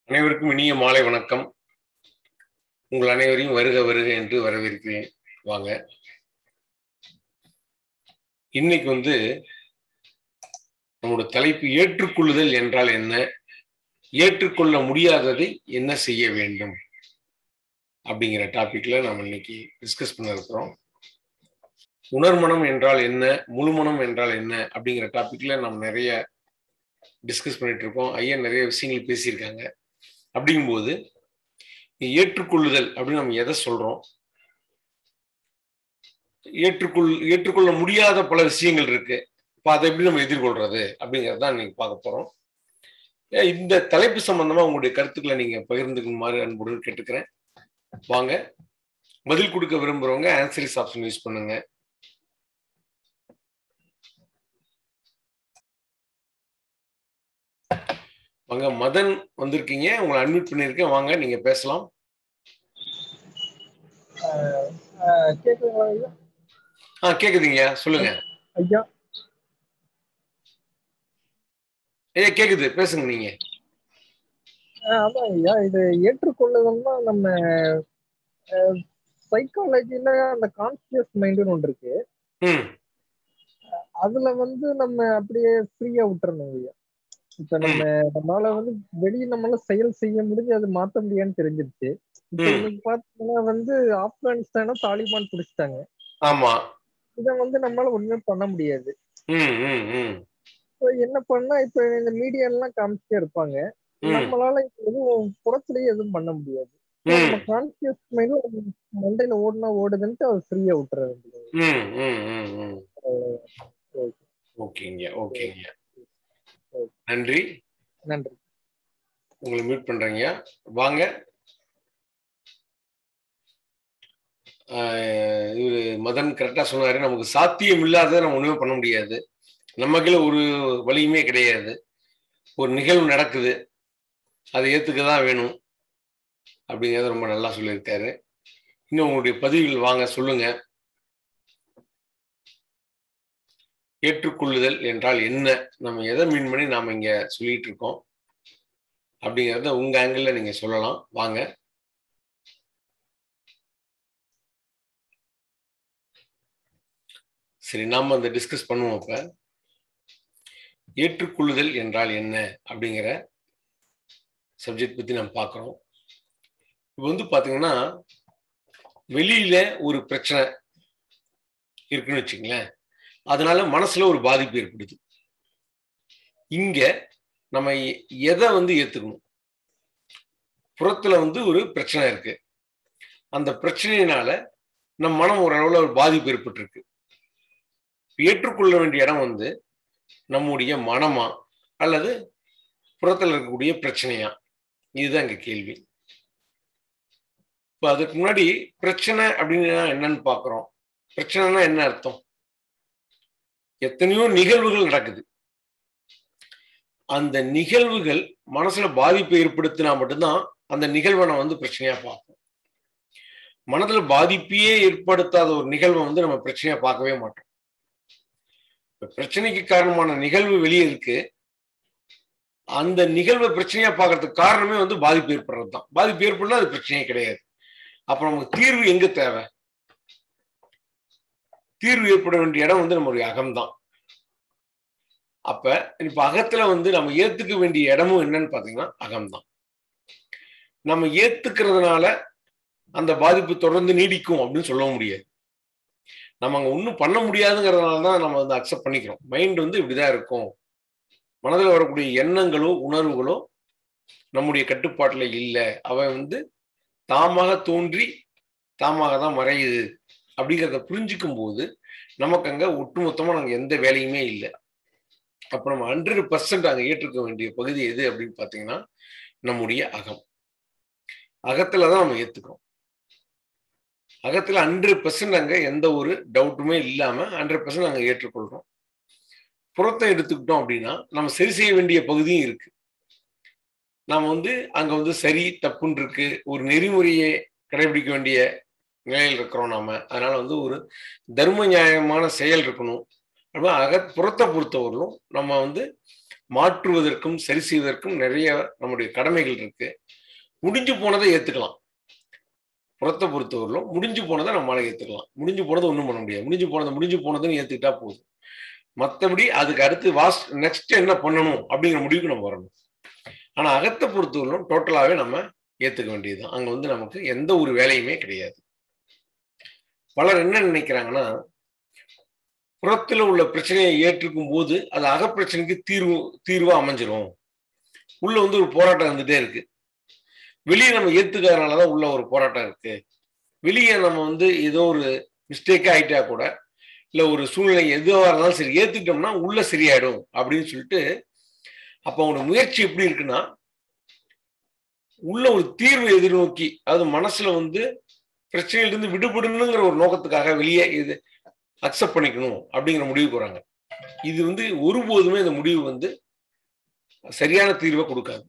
அனைவருக்கும் இனிய மாலை வணக்கம் உங்கள் அனைவரையும் வருக வருக என்று வரவேற்கிறேன் வாங்க இன்னைக்கு வந்து நம்மளோட தலைப்பு ஏற்றுக்கொள்ளுதல் என்றால் என்ன ஏற்றுக்கொள்ள முடியாததை என்ன செய்ய வேண்டும் அப்படிங்கிற டாபிக்ல நம்ம இன்னைக்கு டிஸ்கஸ் பண்ண இருக்கிறோம் உணர்மனம் என்றால் என்ன முழுமனம் என்றால் என்ன அப்படிங்கிற டாபிக்ல நம்ம நிறைய டிஸ்கஸ் பண்ணிட்டு இருக்கோம் ஐயா நிறைய விஷயங்கள் பேசியிருக்காங்க அப்படிங்கும்போது ஏற்றுக்கொள்ளுதல் அப்படின்னு நம்ம எதை சொல்றோம் ஏற்றுக்கொள் ஏற்றுக்கொள்ள முடியாத பல விஷயங்கள் இருக்கு இப்போ அதை எப்படி நம்ம எதிர்கொள்றது அப்படிங்கிறத தான் இன்னைக்கு பார்க்க போறோம் இந்த தலைப்பு சம்பந்தமா உங்களுடைய கருத்துக்களை நீங்க பகிர்ந்துக்குமாறு அன்புடன் கேட்டுக்கிறேன் வாங்க பதில் கொடுக்க விரும்புறவங்க ஆன்சரிஸ் ஆப்ஷன் யூஸ் பண்ணுங்க வாங்க மதன் வந்திருக்கீங்க உங்களை அட்மிட் பண்ணியிருக்கேன் வாங்க நீங்க பேசலாம் கேக்குதுங்களா ஐயா ஆ கேக்குதுங்க சொல்லுங்க ஐயா ஏ கேக்குது பேசுங்க நீங்க ஆஹ் அதான் ஐயா இது ஏற்றுக்கொள்ளுதல்னா நம்ம சைக்காலஜில அந்த கான்சியஸ் மைண்டுன்னு ஒன்று இருக்கு ம் அதுல வந்து நம்ம அப்படியே ஃப்ரீயா விட்டுறணும் ஐயா இப்ப நம்ம நம்மளால வந்து வெளியே நம்மளால செயல் செய்ய முடிஞ்சு அது மாத்த முடியான்னு தெரிஞ்சிருச்சு இப்ப ம். இன்னைக்கு பாத்தீங்கன்னா வந்து ஆப்கானிஸ்தான தாலிபான் பிடிச்சிட்டாங்க ஆமா இதை வந்து நம்மளால ஒண்ணுமே பண்ண முடியாது ம் ம் ம் இப்போ என்ன பண்ணா இப்ப இந்த மீடியா எல்லாம் காமிச்சிட்டே இருப்பாங்க ம் நம்மளால எதுவும் புறத்துலயே எதுவும் பண்ண முடியாது ம் நம்ம கான்சியஸ் மைண்ட் மண்டையில ஓடுனா ஓடுதுன்ட்டு அவர் ஃப்ரீயா விட்டுற வேண்டியது ம் ம் ம் ம் ஓகேங்க ஓகேங்க நன்றி நன்றி உங்களை மீட் பண்றேங்க வாங்க ஆஹ் இவரு மதன் கரெக்டா சொன்னாரு நமக்கு சாத்தியம் இல்லாத நம்ம ஒண்ணுமே பண்ண முடியாது நம்ம கையில ஒரு வழியுமே கிடையாது ஒரு நிகழ்வு நடக்குது அதை ஏத்துக்க தான் வேணும் அப்படிங்கறத ரொம்ப நல்லா சொல்லியிருக்காரு இன்னும் உங்களுடைய பதிவுகள் வாங்க சொல்லுங்க ஏற்றுக்கொள்ளுதல் என்றால் என்ன நம்ம எதை மீன் பண்ணி நாம இங்க சொல்லிட்டு இருக்கோம் அப்படிங்கிறத உங்க ஆங்கிள் நீங்க சொல்லலாம் வாங்க சரி நாம அந்த டிஸ்கஸ் பண்ணுவோம் இப்ப ஏற்றுக்கொள்ளுதல் என்றால் என்ன அப்படிங்கிற சப்ஜெக்ட் பத்தி நம்ம பார்க்குறோம் இப்போ வந்து பாத்தீங்கன்னா வெளியில ஒரு பிரச்சனை இருக்குன்னு வச்சுங்களேன் அதனால மனசுல ஒரு பாதிப்பு ஏற்படுது இங்க நம்ம எ- எதை வந்து ஏத்துக்கணும் புறத்துல வந்து ஒரு பிரச்சனை இருக்கு அந்த பிரச்சனையினால நம் மனம் ஓரளவுல ஒரு பாதிப்பு ஏற்பட்டிருக்கு ஏற்றுக்கொள்ள வேண்டிய இடம் வந்து நம்முடைய மனமா அல்லது புறத்துல இருக்கக்கூடிய பிரச்சனையா இதுதான் இங்க கேள்வி இப்ப அதுக்கு முன்னாடி பிரச்சனை அப்படின்னா என்னன்னு பாக்குறோம் பிரச்சனைனா என்ன அர்த்தம் எத்தனையோ நிகழ்வுகள் நடக்குது அந்த நிகழ்வுகள் மனசுல பாதிப்பை ஏற்படுத்தினா மட்டும்தான் அந்த நிகழ்வை நம்ம வந்து பிரச்சனையா பார்ப்போம் மனதுல பாதிப்பையே ஏற்படுத்தாத ஒரு நிகழ்வை வந்து நம்ம பிரச்சனையா பார்க்கவே மாட்டோம் இப்ப பிரச்சனைக்கு காரணமான நிகழ்வு வெளியே இருக்கு அந்த நிகழ்வை பிரச்சனையா பார்க்கறதுக்கு காரணமே வந்து பாதிப்பு ஏற்படுறது தான் பாதிப்பு ஏற்படலாம் அது பிரச்சனையே கிடையாது அப்ப நமக்கு தீர்வு எங்க தேவை தீர்வு ஏற்பட வேண்டிய இடம் வந்து நம்மளுடைய அகம்தான் அப்ப இப்ப அகத்துல வந்து நம்ம ஏத்துக்க வேண்டிய இடமும் என்னன்னு பாத்தீங்கன்னா அகம்தான் நம்ம ஏத்துக்கிறதுனால அந்த பாதிப்பு தொடர்ந்து நீடிக்கும் அப்படின்னு சொல்ல முடியாது நம்ம அங்க ஒன்றும் பண்ண முடியாதுங்கிறதுனால தான் நம்ம வந்து அக்செப்ட் பண்ணிக்கிறோம் மைண்ட் வந்து இப்படிதான் இருக்கும் மனதில் வரக்கூடிய எண்ணங்களோ உணர்வுகளோ நம்முடைய கட்டுப்பாட்டுல இல்லை அவை வந்து தாமாக தோன்றி தாமாக தான் மறையுது அப்படிங்கிறத புரிஞ்சுக்கும் போது நமக்கு அங்க ஒட்டுமொத்தமா நாங்க எந்த வேலையுமே இல்லை அப்ப நம்ம ஹண்ட்ரட் பர்சன்ட் அங்க ஏற்றுக்க வேண்டிய பகுதி எது அப்படின்னு பாத்தீங்கன்னா நம்முடைய அகம் அகத்துல தான் நம்ம ஏத்துக்கிறோம் அகத்துல ஹண்ட்ரட் பர்சன்ட் அங்க எந்த ஒரு டவுட்டுமே இல்லாம ஹண்ட்ரட் பர்சன்ட் அங்க ஏற்றுக்கொள்றோம் புறத்தை எடுத்துக்கிட்டோம் அப்படின்னா நம்ம சரி செய்ய வேண்டிய பகுதியும் இருக்கு நாம வந்து அங்க வந்து சரி தப்புன்னு இருக்கு ஒரு நெறிமுறையை கடைபிடிக்க வேண்டிய நிலையில் இருக்கிறோம் நாம அதனால வந்து ஒரு தர்ம நியாயமான செயல் இருக்கணும் அப்ப அக புறத்தை பொறுத்தவரையிலும் நம்ம வந்து மாற்றுவதற்கும் சரி செய்வதற்கும் நிறைய நம்முடைய கடமைகள் இருக்கு முடிஞ்சு போனதை ஏத்துக்கலாம் புறத்தை பொறுத்தவரையிலும் முடிஞ்சு போனதை நம்மளால ஏத்துக்கலாம் முடிஞ்சு போனதை ஒன்றும் பண்ண முடியாது முடிஞ்சு போனதை முடிஞ்சு போனதுன்னு ஏத்துக்கிட்டா போதும் மற்றபடி அதுக்கு அடுத்து வாஸ் நெக்ஸ்ட் என்ன பண்ணணும் அப்படிங்கிற முடிவுக்கு நம்ம வரணும் ஆனா அகத்தை பொறுத்தவரையிலும் டோட்டலாவே நம்ம ஏத்துக்க வேண்டியதுதான் அங்க வந்து நமக்கு எந்த ஒரு வேலையுமே கிடையாது பலர் என்ன நினைக்கிறாங்கன்னா புறத்துல உள்ள பிரச்சனையை ஏற்றுக்கும் போது அது அகப்பிரச்சனைக்கு தீர்வு தீர்வா அமைஞ்சிரும் உள்ள வந்து ஒரு போராட்டம் இருந்துட்டே இருக்கு வெளியே நம்ம ஏத்துக்கிறதுனாலதான் உள்ள ஒரு போராட்டம் இருக்கு வெளியே நம்ம வந்து ஏதோ ஒரு மிஸ்டேக்கா ஆயிட்டா கூட இல்ல ஒரு சூழ்நிலை எதுவா இருந்தாலும் சரி ஏத்துக்கிட்டோம்னா உள்ள சரியாயிடும் அப்படின்னு சொல்லிட்டு அப்ப அவனோட முயற்சி எப்படி இருக்குன்னா உள்ள ஒரு தீர்வு எதிர்நோக்கி அதாவது மனசுல வந்து பிரச்சனையிலிருந்து விடுபடணுங்கிற ஒரு நோக்கத்துக்காக வெளியே இது அக்செப்ட் பண்ணிக்கணும் அப்படிங்கிற முடிவுக்கு வராங்க இது வந்து ஒருபோதுமே இந்த முடிவு வந்து சரியான தீர்வை கொடுக்காது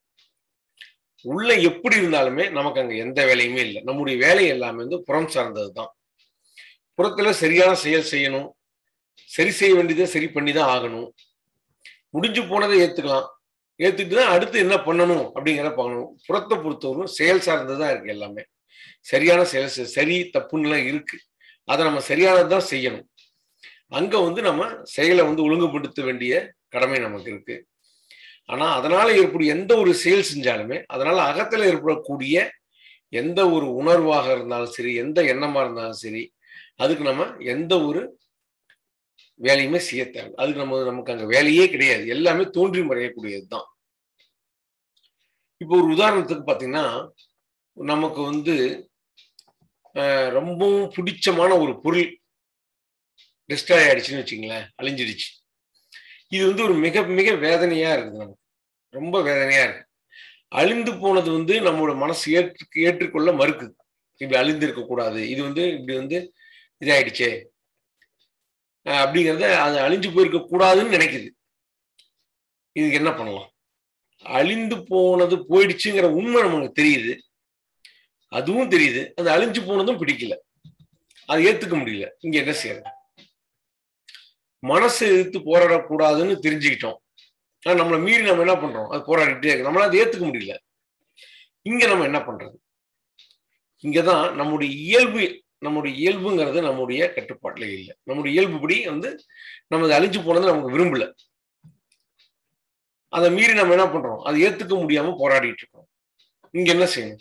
உள்ள எப்படி இருந்தாலுமே நமக்கு அங்க எந்த வேலையுமே இல்லை நம்முடைய வேலை எல்லாமே வந்து புறம் சார்ந்தது தான் புறத்துல சரியான செயல் செய்யணும் சரி செய்ய வேண்டியதை சரி பண்ணி தான் ஆகணும் முடிஞ்சு போனதை ஏத்துக்கலாம் ஏத்துட்டு தான் அடுத்து என்ன பண்ணணும் அப்படிங்கிறத பார்க்கணும் புறத்தை பொறுத்தவரைக்கும் செயல் சார்ந்ததுதான் இருக்கு எல்லாமே சரியான செயல் செய்- சரி தப்புன்னுலாம் இருக்கு அதை நம்ம சரியானது தான் செய்யணும் அங்க வந்து நம்ம செயலை வந்து ஒழுங்குபடுத்த வேண்டிய கடமை நமக்கு இருக்கு ஆனா அதனால ஏற்படும் எந்த ஒரு செயல் செஞ்சாலுமே அதனால அகத்துல ஏற்படக்கூடிய எந்த ஒரு உணர்வாக இருந்தாலும் சரி எந்த எண்ணமா இருந்தாலும் சரி அதுக்கு நம்ம எந்த ஒரு வேலையுமே செய்ய தேவை அதுக்கு நம்ம நமக்கு அங்க வேலையே கிடையாது எல்லாமே தோன்றி மறையக்கூடியது தான் இப்போ ஒரு உதாரணத்துக்கு பாத்தீங்கன்னா நமக்கு வந்து அஹ், ரொம்பவும் பிடிச்சமான ஒரு பொருள் டிஸ்ட்ராய் ஆயிடுச்சுன்னு வச்சுங்களேன் அழிஞ்சிடுச்சு இது வந்து ஒரு மிக மிக வேதனையா இருக்குது நமக்கு ரொம்ப வேதனையா இருக்கு அழிந்து போனது வந்து நம்மளோட மனசு ஏற்று ஏற்றுக்கொள்ள மறுக்குது இப்படி அழிந்து இருக்க கூடாது இது வந்து இப்படி வந்து இதாயிடுச்சே அஹ் அப்படிங்கிறத அது அழிஞ்சு போயிருக்க கூடாதுன்னு நினைக்குது இதுக்கு என்ன பண்ணலாம் அழிந்து போனது போயிடுச்சுங்கிற உண்மை நமக்கு தெரியுது அதுவும் தெரியுது அது அழிஞ்சு போனதும் பிடிக்கல அதை ஏத்துக்க முடியல இங்க என்ன செய்யறது மனசு எதிர்த்து போராடக்கூடாதுன்னு தெரிஞ்சுக்கிட்டோம் ஆனா நம்மளை மீறி நம்ம என்ன பண்றோம் அது போராடிட்டே இருக்கு நம்மளால அதை ஏத்துக்க முடியல இங்க நம்ம என்ன பண்றது இங்கதான் நம்முடைய இயல்பு நம்முடைய இயல்புங்கிறது நம்முடைய கட்டுப்பாட்டுல இல்லை நம்முடைய இயல்புபடி வந்து நம்ம அது அழிஞ்சு போனது நமக்கு விரும்பல அதை மீறி நம்ம என்ன பண்றோம் அதை ஏத்துக்க முடியாம போராடிட்டு இருக்கோம் இங்க என்ன செய்யணும்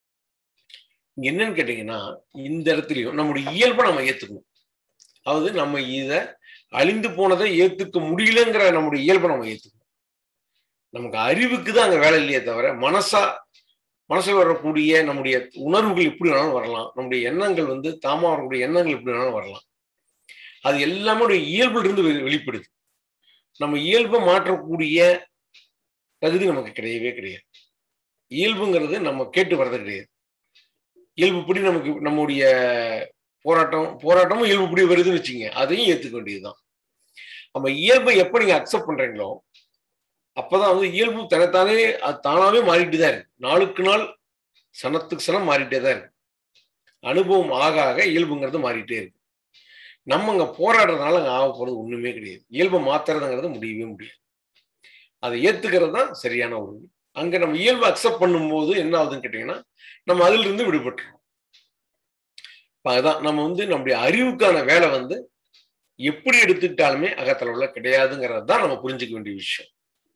இங்க என்னன்னு கேட்டீங்கன்னா இந்த இடத்துலயும் நம்முடைய இயல்பை நம்ம ஏத்துக்கணும் அதாவது நம்ம இத அழிந்து போனதை ஏத்துக்க முடியலங்கிற நம்முடைய இயல்பை நம்ம ஏத்துக்கணும் நமக்கு அறிவுக்கு தான் அங்க வேலை இல்லையே தவிர மனசா மனசுல வரக்கூடிய நம்முடைய உணர்வுகள் எப்படி வேணாலும் வரலாம் நம்முடைய எண்ணங்கள் வந்து தாமா வரக்கூடிய எண்ணங்கள் எப்படி வேணாலும் வரலாம் அது எல்லாமே ஒரு இயல்புல இருந்து வெளி- வெளிப்படுது நம்ம இயல்பை மாற்றக்கூடிய தகுதி நமக்கு கிடையவே கிடையாது இயல்புங்கிறது நம்ம கேட்டு வர்றது கிடையாது இயல்புப்படி நமக்கு நம்முடைய போராட்டம் போராட்டமும் இயல்புப்படி வருதுன்னு வச்சுங்க அதையும் ஏத்துக்க வேண்டியதுதான் நம்ம இயல்பை எப்ப நீங்க அக்செப்ட் பண்றீங்களோ அப்பதான் வந்து இயல்பு தனத்தானே அது தானாவே மாறிட்டு தான் இருக்கு நாளுக்கு நாள் சனத்துக்கு சனம் மாறிட்டே தான் இருக்கு அனுபவம் ஆக ஆக இயல்புங்கிறது மாறிட்டே இருக்கு நம்ம அங்க போராடுறதுனால அங்க ஆக போறது ஒண்ணுமே கிடையாது இயல்பை மாத்துறதுங்கிறது முடியவே முடியாது அதை ஏத்துக்கிறது தான் சரியான ஒரு வழி. அங்க நம்ம இயல்பை அக்செப்ட் பண்ணும்போது என்ன ஆகுதுன்னு கேட்டீங்கன்னா நம்ம அதிலிருந்து இருந்து விடுபட்டுறோம் இப்ப அதுதான் நம்ம வந்து நம்முடைய அறிவுக்கான வேலை வந்து எப்படி எடுத்துக்கிட்டாலுமே அகத்தளவுல கிடையாதுங்கிறது தான் நம்ம புரிஞ்சுக்க வேண்டிய விஷயம்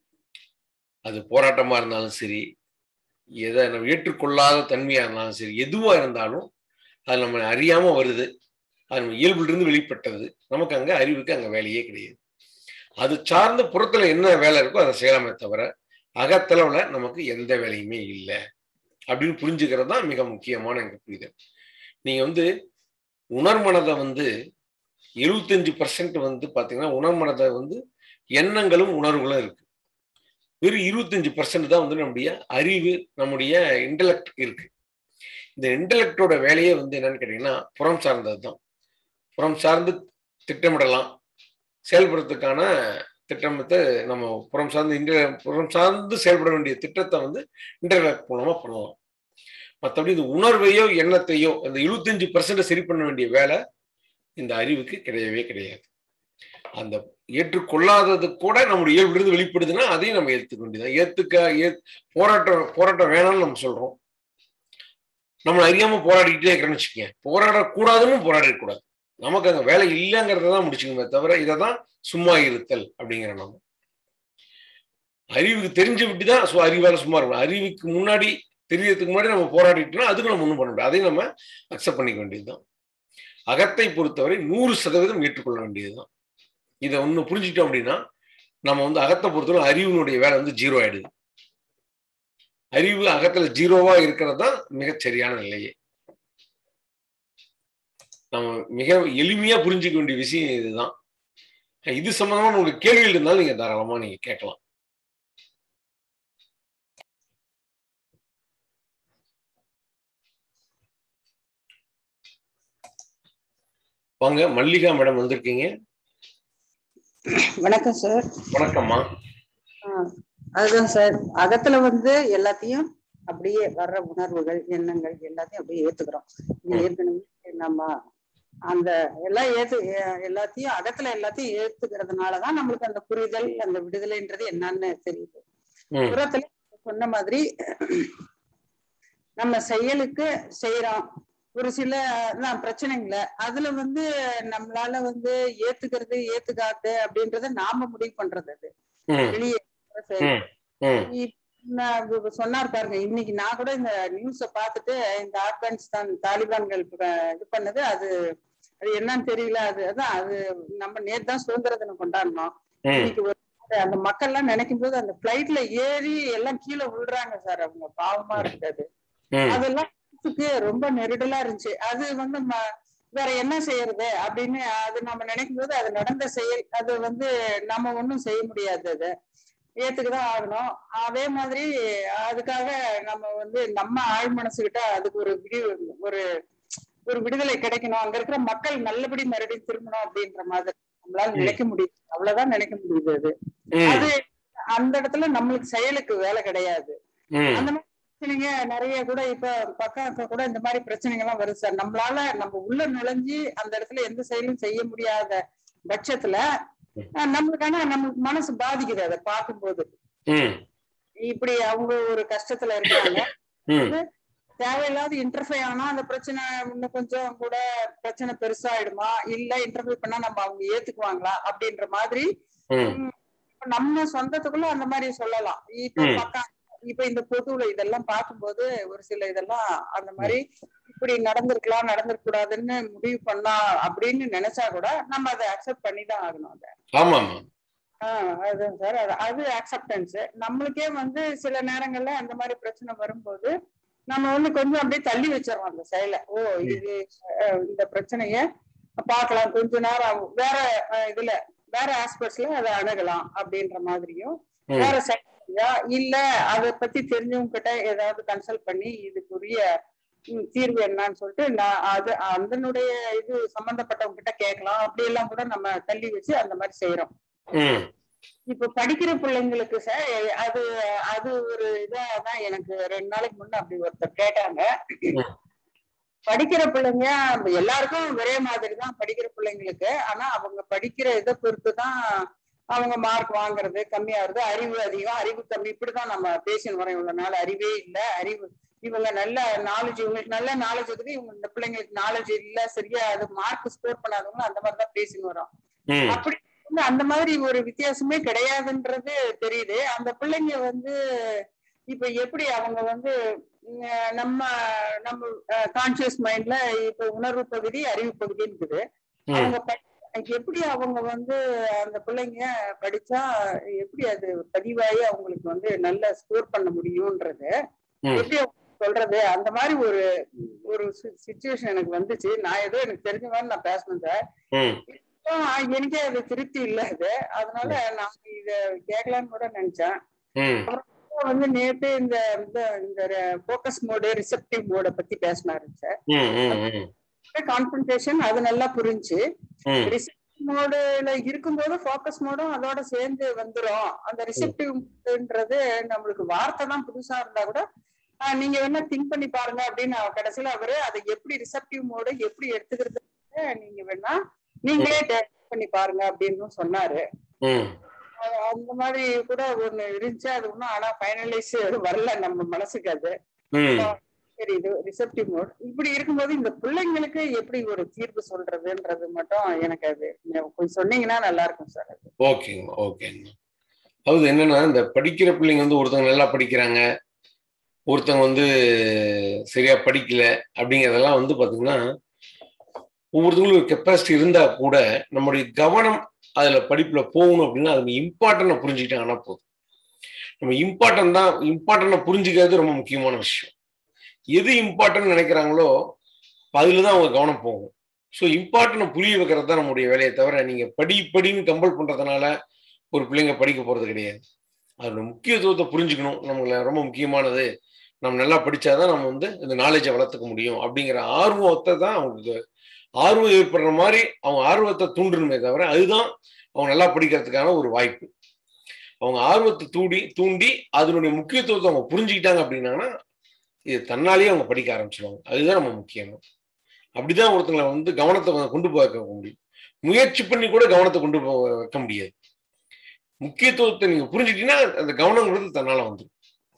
அது போராட்டமா இருந்தாலும் சரி எதை நம்ம ஏற்றுக்கொள்ளாத தன்மையா இருந்தாலும் சரி எதுவா இருந்தாலும் அது நம்ம அறியாம வருது அது நம்ம இயல்பிலிருந்து வெளிப்பட்டது நமக்கு அங்க அறிவுக்கு அங்க வேலையே கிடையாது அது சார்ந்த புறத்துல என்ன வேலை இருக்கோ அதை செய்யலாமே தவிர அகத்தளவுல நமக்கு எந்த வேலையுமே இல்லை அப்படின்னு புரிஞ்சுக்கிறது தான் மிக முக்கியமான எனக்கு புரிதல் நீங்க வந்து உணர்மனதை வந்து எழுபத்தஞ்சு பர்சன்ட் வந்து பாத்தீங்கன்னா உணர்மனதை வந்து எண்ணங்களும் உணர்வுகளும் இருக்கு வெறும் இருபத்தஞ்சு பர்சன்ட் தான் வந்து நம்முடைய அறிவு நம்முடைய இன்டலெக்ட் இருக்கு இந்த இன்டலெக்டோட வேலையே வந்து என்னன்னு கேட்டீங்கன்னா புறம் சார்ந்தது தான் புறம் சார்ந்து திட்டமிடலாம் செயல்படுறதுக்கான திட்டத்தை நம்ம புறம் சார்ந்து இன்ட புறம் சார்ந்து செயல்பட வேண்டிய திட்டத்தை வந்து இன்டர்நெட் மூலமா பண்ணலாம் மற்றபடி இந்த உணர்வையோ எண்ணத்தையோ அந்த எழுபத்தஞ்சு பர்சன்ட் சரி பண்ண வேண்டிய வேலை இந்த அறிவுக்கு கிடையவே கிடையாது அந்த ஏற்றுக்கொள்ளாதது கூட நம்முடைய இயல்பிலிருந்து வெளிப்படுதுன்னா அதையும் நம்ம ஏற்றுக்க வேண்டியதான் ஏத்துக்க ஏ போராட்டம் போராட்டம் வேணாம்னு நம்ம சொல்றோம் நம்ம அறியாம போராடிக்கிட்டே இருக்கிறோம்னு வச்சுக்கோங்க போராடக்கூடாதுன்னு போராடக்கூடாது நமக்கு அங்க வேலை இல்லைங்கிறத தான் முடிச்சுக்கணுமே தவிர இதை தான் சும்மா இருத்தல் அப்படிங்கிற நம்ம அறிவுக்கு தெரிஞ்சு விட்டு தான் சு- அறிவால சும்மா இருக்கணும் அறிவுக்கு முன்னாடி தெரியறதுக்கு முன்னாடி நம்ம போராடிட்டோம்னா அதுக்கு நம்ம ஒன்றும் பண்ண முடியாது அதையும் நம்ம அக்செப்ட் பண்ணிக்க வேண்டியதுதான் அகத்தை பொறுத்தவரை நூறு சதவீதம் ஏற்றுக்கொள்ள வேண்டியதுதான் இதை ஒன்று புரிஞ்சுட்டோம் அப்படின்னா நம்ம வந்து அகத்தை பொறுத்தவரை அறிவினுடைய வேலை வந்து ஜீரோ ஆயிடுது அறிவு அகத்துல ஜீரோவா இருக்கிறது தான் மிகச் சரியான நிலையே நம்ம மிக எளிமையா புரிஞ்சுக்க வேண்டிய விஷயம் இதுதான் இது சம்பந்தமா உங்களுக்கு கேள்விகள் இருந்தாலும் நீங்க தாராளமா நீங்க கேட்கலாம் வாங்க மல்லிகா மேடம் வந்திருக்கீங்க வணக்கம் சார் வணக்கம்மா அதுதான் சார் அகத்துல வந்து எல்லாத்தையும் அப்படியே வர்ற உணர்வுகள் எண்ணங்கள் எல்லாத்தையும் அப்படியே ஏத்துக்கிறோம் இது ம். ஏற்கனவே நம்ம அந்த எல்லாம் ஏத்து எ- எல்லாத்தையும் அகத்துல எல்லாத்தையும் ஏத்துக்கிறதுனாலதான் நம்மளுக்கு அந்த புரிதல் அந்த விடுதலைன்றது என்னன்னு தெரியுது ம் புறத்துல சொன்ன மாதிரி நம்ம செயலுக்கு செய்யறோம் ஒரு சில அதான் பிரச்சனைங்கள அதுல வந்து நம்மளால வந்து ஏத்துக்கிறது ஏத்துக்காது அப்படின்றத நாம முடிவு பண்றது அது ம் வெளியே சரி. ம் ம் இப்ப நான் இப்ப சொன்னார் பாருங்க இன்னைக்கு நான் கூட இந்த நியூஸ பார்த்துட்டு இந்த ஆப்கானிஸ்தான் தாலிபான்கள் இப்ப இது பண்ணது அது அது என்னன்னு தெரியல அது அதான் அது நம்ம நேத்து தான் சுதந்திர தினம் கொண்டாடினோம் ம் இன்னைக்கு ஒரு அந்த மக்கள் எல்லாம் நினைக்கும் போது அந்த பிளைட்ல ஏறி எல்லாம் கீழே விழுறாங்க சார் அவங்க பாவமா இருந்தது ம் அதெல்லாம் மனசுக்கு ரொம்ப நெருடலா இருந்துச்சு அது வந்து ம- வேற என்ன செய்யறது அப்படின்னு அது நம்ம நினைக்கும் போது அது நடந்த செயல் அது வந்து நம்ம ஒண்ணும் செய்ய முடியாது அது ஏத்துக்குதான் ஆகணும் அதே மாதிரி அதுக்காக நம்ம வந்து நம்ம ஆழ் மனசுகிட்ட அதுக்கு ஒரு விடி ஒரு ஒரு விடுதலை கிடைக்கணும் அங்க இருக்கிற மக்கள் நல்லபடி மறுபடியும் திரும்பணும் அப்படின்ற மாதிரி நம்மளால நினைக்க முடியுது அவ்வளவுதான் நினைக்க முடியுது அது ம் அது அந்த இடத்துல நம்மளுக்கு செயலுக்கு வேலை கிடையாது ம் அந்த மாதிரி பிரச்சனைங்க நிறைய கூட இப்ப பக்கம் கூட இந்த மாதிரி பிரச்சனைகள் எல்லாம் வருது சார் நம்மளால நம்ம உள்ள நுழைஞ்சு அந்த இடத்துல எந்த செயலும் செய்ய முடியாத பட்சத்துல அஹ், நம்மளுக்கான நம்மளுக்கு மனசு பாதிக்குது அதை பார்க்கும்போது ம் இப்படி அவங்க ஒரு கஷ்டத்துல இருக்காங்க ம் தேவையில்லாத இன்டர்ஃபை ஆனா அந்த பிரச்சனை இன்னும் கொஞ்சம் கூட பிரச்சனை பெருசாயிடுமா இல்ல இன்டர்ஃபை பண்ணா நம்ம அவங்க ஏத்துக்குவாங்களா அப்படின்ற மாதிரி ம் இப்ப நம்ம சொந்தத்துக்குள்ள அந்த மாதிரி சொல்லலாம் இப்ப ம். பக்கம் இப்ப இந்த பொதுவுல இதெல்லாம் பார்க்கும்போது ஒரு சில இதெல்லாம் அந்த மாதிரி இப்படி நடந்திருக்கலாம் நடந்திருக்க கூடாதுன்னு முடிவு பண்ணா அப்படின்னு நினைச்சா கூட நம்ம அதை அக்செப்ட் பண்ணி தான் ஆகணும் அதை ஆமாம்மா ஆஹ் அதுதான் சார் அது அது அக்செப்டன்ஸ் நம்மளுக்கே வந்து சில நேரங்கள்ல அந்த மாதிரி பிரச்சனை வரும்போது நம்ம வந்து கொஞ்சம் அப்படியே தள்ளி வச்சிடறோம் அந்த செயலை ஓ இது அஹ், இந்த பிரச்சனைய பார்க்கலாம் கொஞ்ச நேரம் வேற அஹ், இதுல வேற ஆஸ்பெக்ட்ஸ்ல அதை அணுகலாம் அப்படின்ற மாதிரியும் ம் வேற சரியா இல்ல அதை பத்தி தெரிஞ்சவங்க கிட்ட ஏதாவது கன்சல்ட் பண்ணி இதுக்குரிய ம், தீர்வு என்னன்னு சொல்லிட்டு நான் அது அதனுடைய இது சம்பந்தப்பட்டவங்க கிட்ட கேட்கலாம் அப்படி எல்லாம் கூட நம்ம தள்ளி வச்சு அந்த மாதிரி செய்யறோம் ம் இப்ப படிக்கிற பிள்ளைங்களுக்கு சார் அது அது ஒரு இதாதான் எனக்கு ரெண்டு நாளைக்கு முன்ன அப்படி ஒருத்தர் கேட்டாங்க ம். படிக்கிற பிள்ளைங்க எல்லாருக்கும் ஒரே மாதிரி தான் படிக்கிற பிள்ளைங்களுக்கு ஆனா அவங்க படிக்கிற இதை பொறுத்து தான் அவங்க மார்க் வாங்குறது கம்மியாகுது அறிவு அதிகம் அறிவு கம்மி இப்படிதான் நம்ம பேசின்னு வரோம் இவ்வளவு நாள் அறிவே இல்லை அறிவு இவங்க நல்ல நாலேஜ் இவங்களுக்கு நல்ல நாலேஜ் இருக்கு இவங்க இந்த பிள்ளைங்களுக்கு நாலேஜ் இல்ல சரியா அது மார்க் ஸ்கோர் பண்ணாதவங்க அந்த மாதிரி தான் பேசின்னு வரோம் ம் அப்படி வந்து அந்த மாதிரி ஒரு வித்தியாசமே கிடையாதுன்றது தெரியுது அந்த பிள்ளைங்க வந்து இப்ப எப்படி அவங்க வந்து உம், நம்ம நம்ம கான்சியஸ் மைண்ட்ல இப்ப உணர்வு பகுதி அறிவு பகுதி இருக்குது ம் அவங்க படி- எப்படி அவங்க வந்து அந்த பிள்ளைங்க படிச்சா எப்படி அது பதிவாகி அவங்களுக்கு வந்து நல்ல ஸ்கோர் பண்ண முடியும்ன்றது ம் எப்படி அவங்க சொல்றது அந்த மாதிரி ஒரு ஒரு சுச்சுவேஷன் எனக்கு வந்துச்சு நான் ஏதோ எனக்கு தெரிஞ்ச மாதிரி நான் பேசணும் சார் ம் அப்புறம் எனக்கே அது திருப்தி இல்ல அது அதனால நான் இத கேட்கலான்னு கூட நினைச்சேன் ம் அப்புறம் வந்து நேத்து இந்த இந்த இந்த போக்கஸ் மோடு ரிசப்டிவ் மோட பத்தி பேசினாரு சார் ம் ம் ம் கான்சன்ட்ரேஷன் அது நல்லா புரிஞ்சு ம் ரிசப்டிவ் மோடுல இருக்கும்போது ஃபோக்கஸ் மோடும் அதோட சேர்ந்து வந்துரும் அந்த ரிசப்டிவ்ன்றது நம்மளுக்கு வார்த்தை தான் புதுசா இருந்தா கூட ஆஹ் நீங்க வேணா திங்க் பண்ணி பாருங்க அப்படின்னு அவ கடைசியில அவரு அதை எப்படி ரிசப்டிவ் மோடு எப்படி எடுத்துக்கிறது நீங்க வேணா நீங்களே பண்ணி பாருங்க அப்படின்னு சொன்னாரு ம் அஹ் அந்த மாதிரி கூட ஒண்ணு இருந்துச்சு அது ஒன்றும் ஆனா ஃபைனலைஸ் வரல நம்ம மனசுக்கு அது ம் சரி இது ரிசப்டிவ் மோட் இப்படி இருக்கும்போது இந்த பிள்ளைங்களுக்கு எப்படி ஒரு தீர்வு சொல்றதுன்றது மட்டும் எனக்கு அது நீங்க கொஞ்சம் சொன்னீங்கன்னா நல்லா இருக்கும் சார் அது ஓகேங்க ஓகேங்க அதாவது என்னன்னா இந்த படிக்கிற பிள்ளைங்க வந்து ஒருத்தவங்க நல்லா படிக்கிறாங்க ஒருத்தவங்க வந்து சரியா படிக்கல அப்படிங்கிறதெல்லாம் வந்து பாத்தீங்கன்னா ஒவ்வொருத்தவங்களும் ஒரு கெப்பாசிட்டி இருந்தா கூட நம்முடைய கவனம் அதுல படிப்புல போகணும் அப்படின்னா அது இம்பார்ட்டன்ட புரிஞ்சுக்கிட்டாங்கன்னா போதும் நம்ம இம்பார்ட்டன் தான் இம்பார்ட்டன்ட புரிஞ்சுக்கிறது ரொம்ப முக்கியமான விஷயம் எது இம்பார்ட்டன்ட் நினைக்கிறாங்களோ அதுல தான் அவங்க கவனம் போகும் ஸோ இம்பார்ட்டன்ட் புரிய வைக்கிறது தான் நம்முடைய வேலையை தவிர நீங்க படி படின்னு கம்பல் பண்றதுனால ஒரு பிள்ளைங்க படிக்க போறது கிடையாது அதோட முக்கியத்துவத்தை புரிஞ்சுக்கணும் நம்மள ரொம்ப முக்கியமானது நம்ம நல்லா படிச்சாதான் நம்ம வந்து இந்த நாலேஜை வளர்த்துக்க முடியும் அப்படிங்கிற ஆர்வத்தை தான் அவங்களுக்கு ஆர்வம் ஏற்படுற மாதிரி அவங்க ஆர்வத்தை தூண்டணுமே தவிர அதுதான் அவங்க நல்லா படிக்கிறதுக்கான ஒரு வாய்ப்பு அவங்க ஆர்வத்தை தூண்டி தூண்டி அதனுடைய முக்கியத்துவத்தை அவங்க புரிஞ்சுக்கிட்டாங்க அப்படின்னாங்கன்னா இது தன்னாலேயே அவங்க படிக்க ஆரம்பிச்சிடுவாங்க அதுதான் நம்ம முக்கியம் அப்படிதான் ஒருத்தங்களை வந்து கவனத்தை வந்து கொண்டு போய் வைக்க முடியும் முயற்சி பண்ணி கூட கவனத்தை கொண்டு போய் வைக்க முடியாது முக்கியத்துவத்தை நீங்க புரிஞ்சுட்டீங்கன்னா அந்த கவனங்கிறது தன்னால வந்துடும்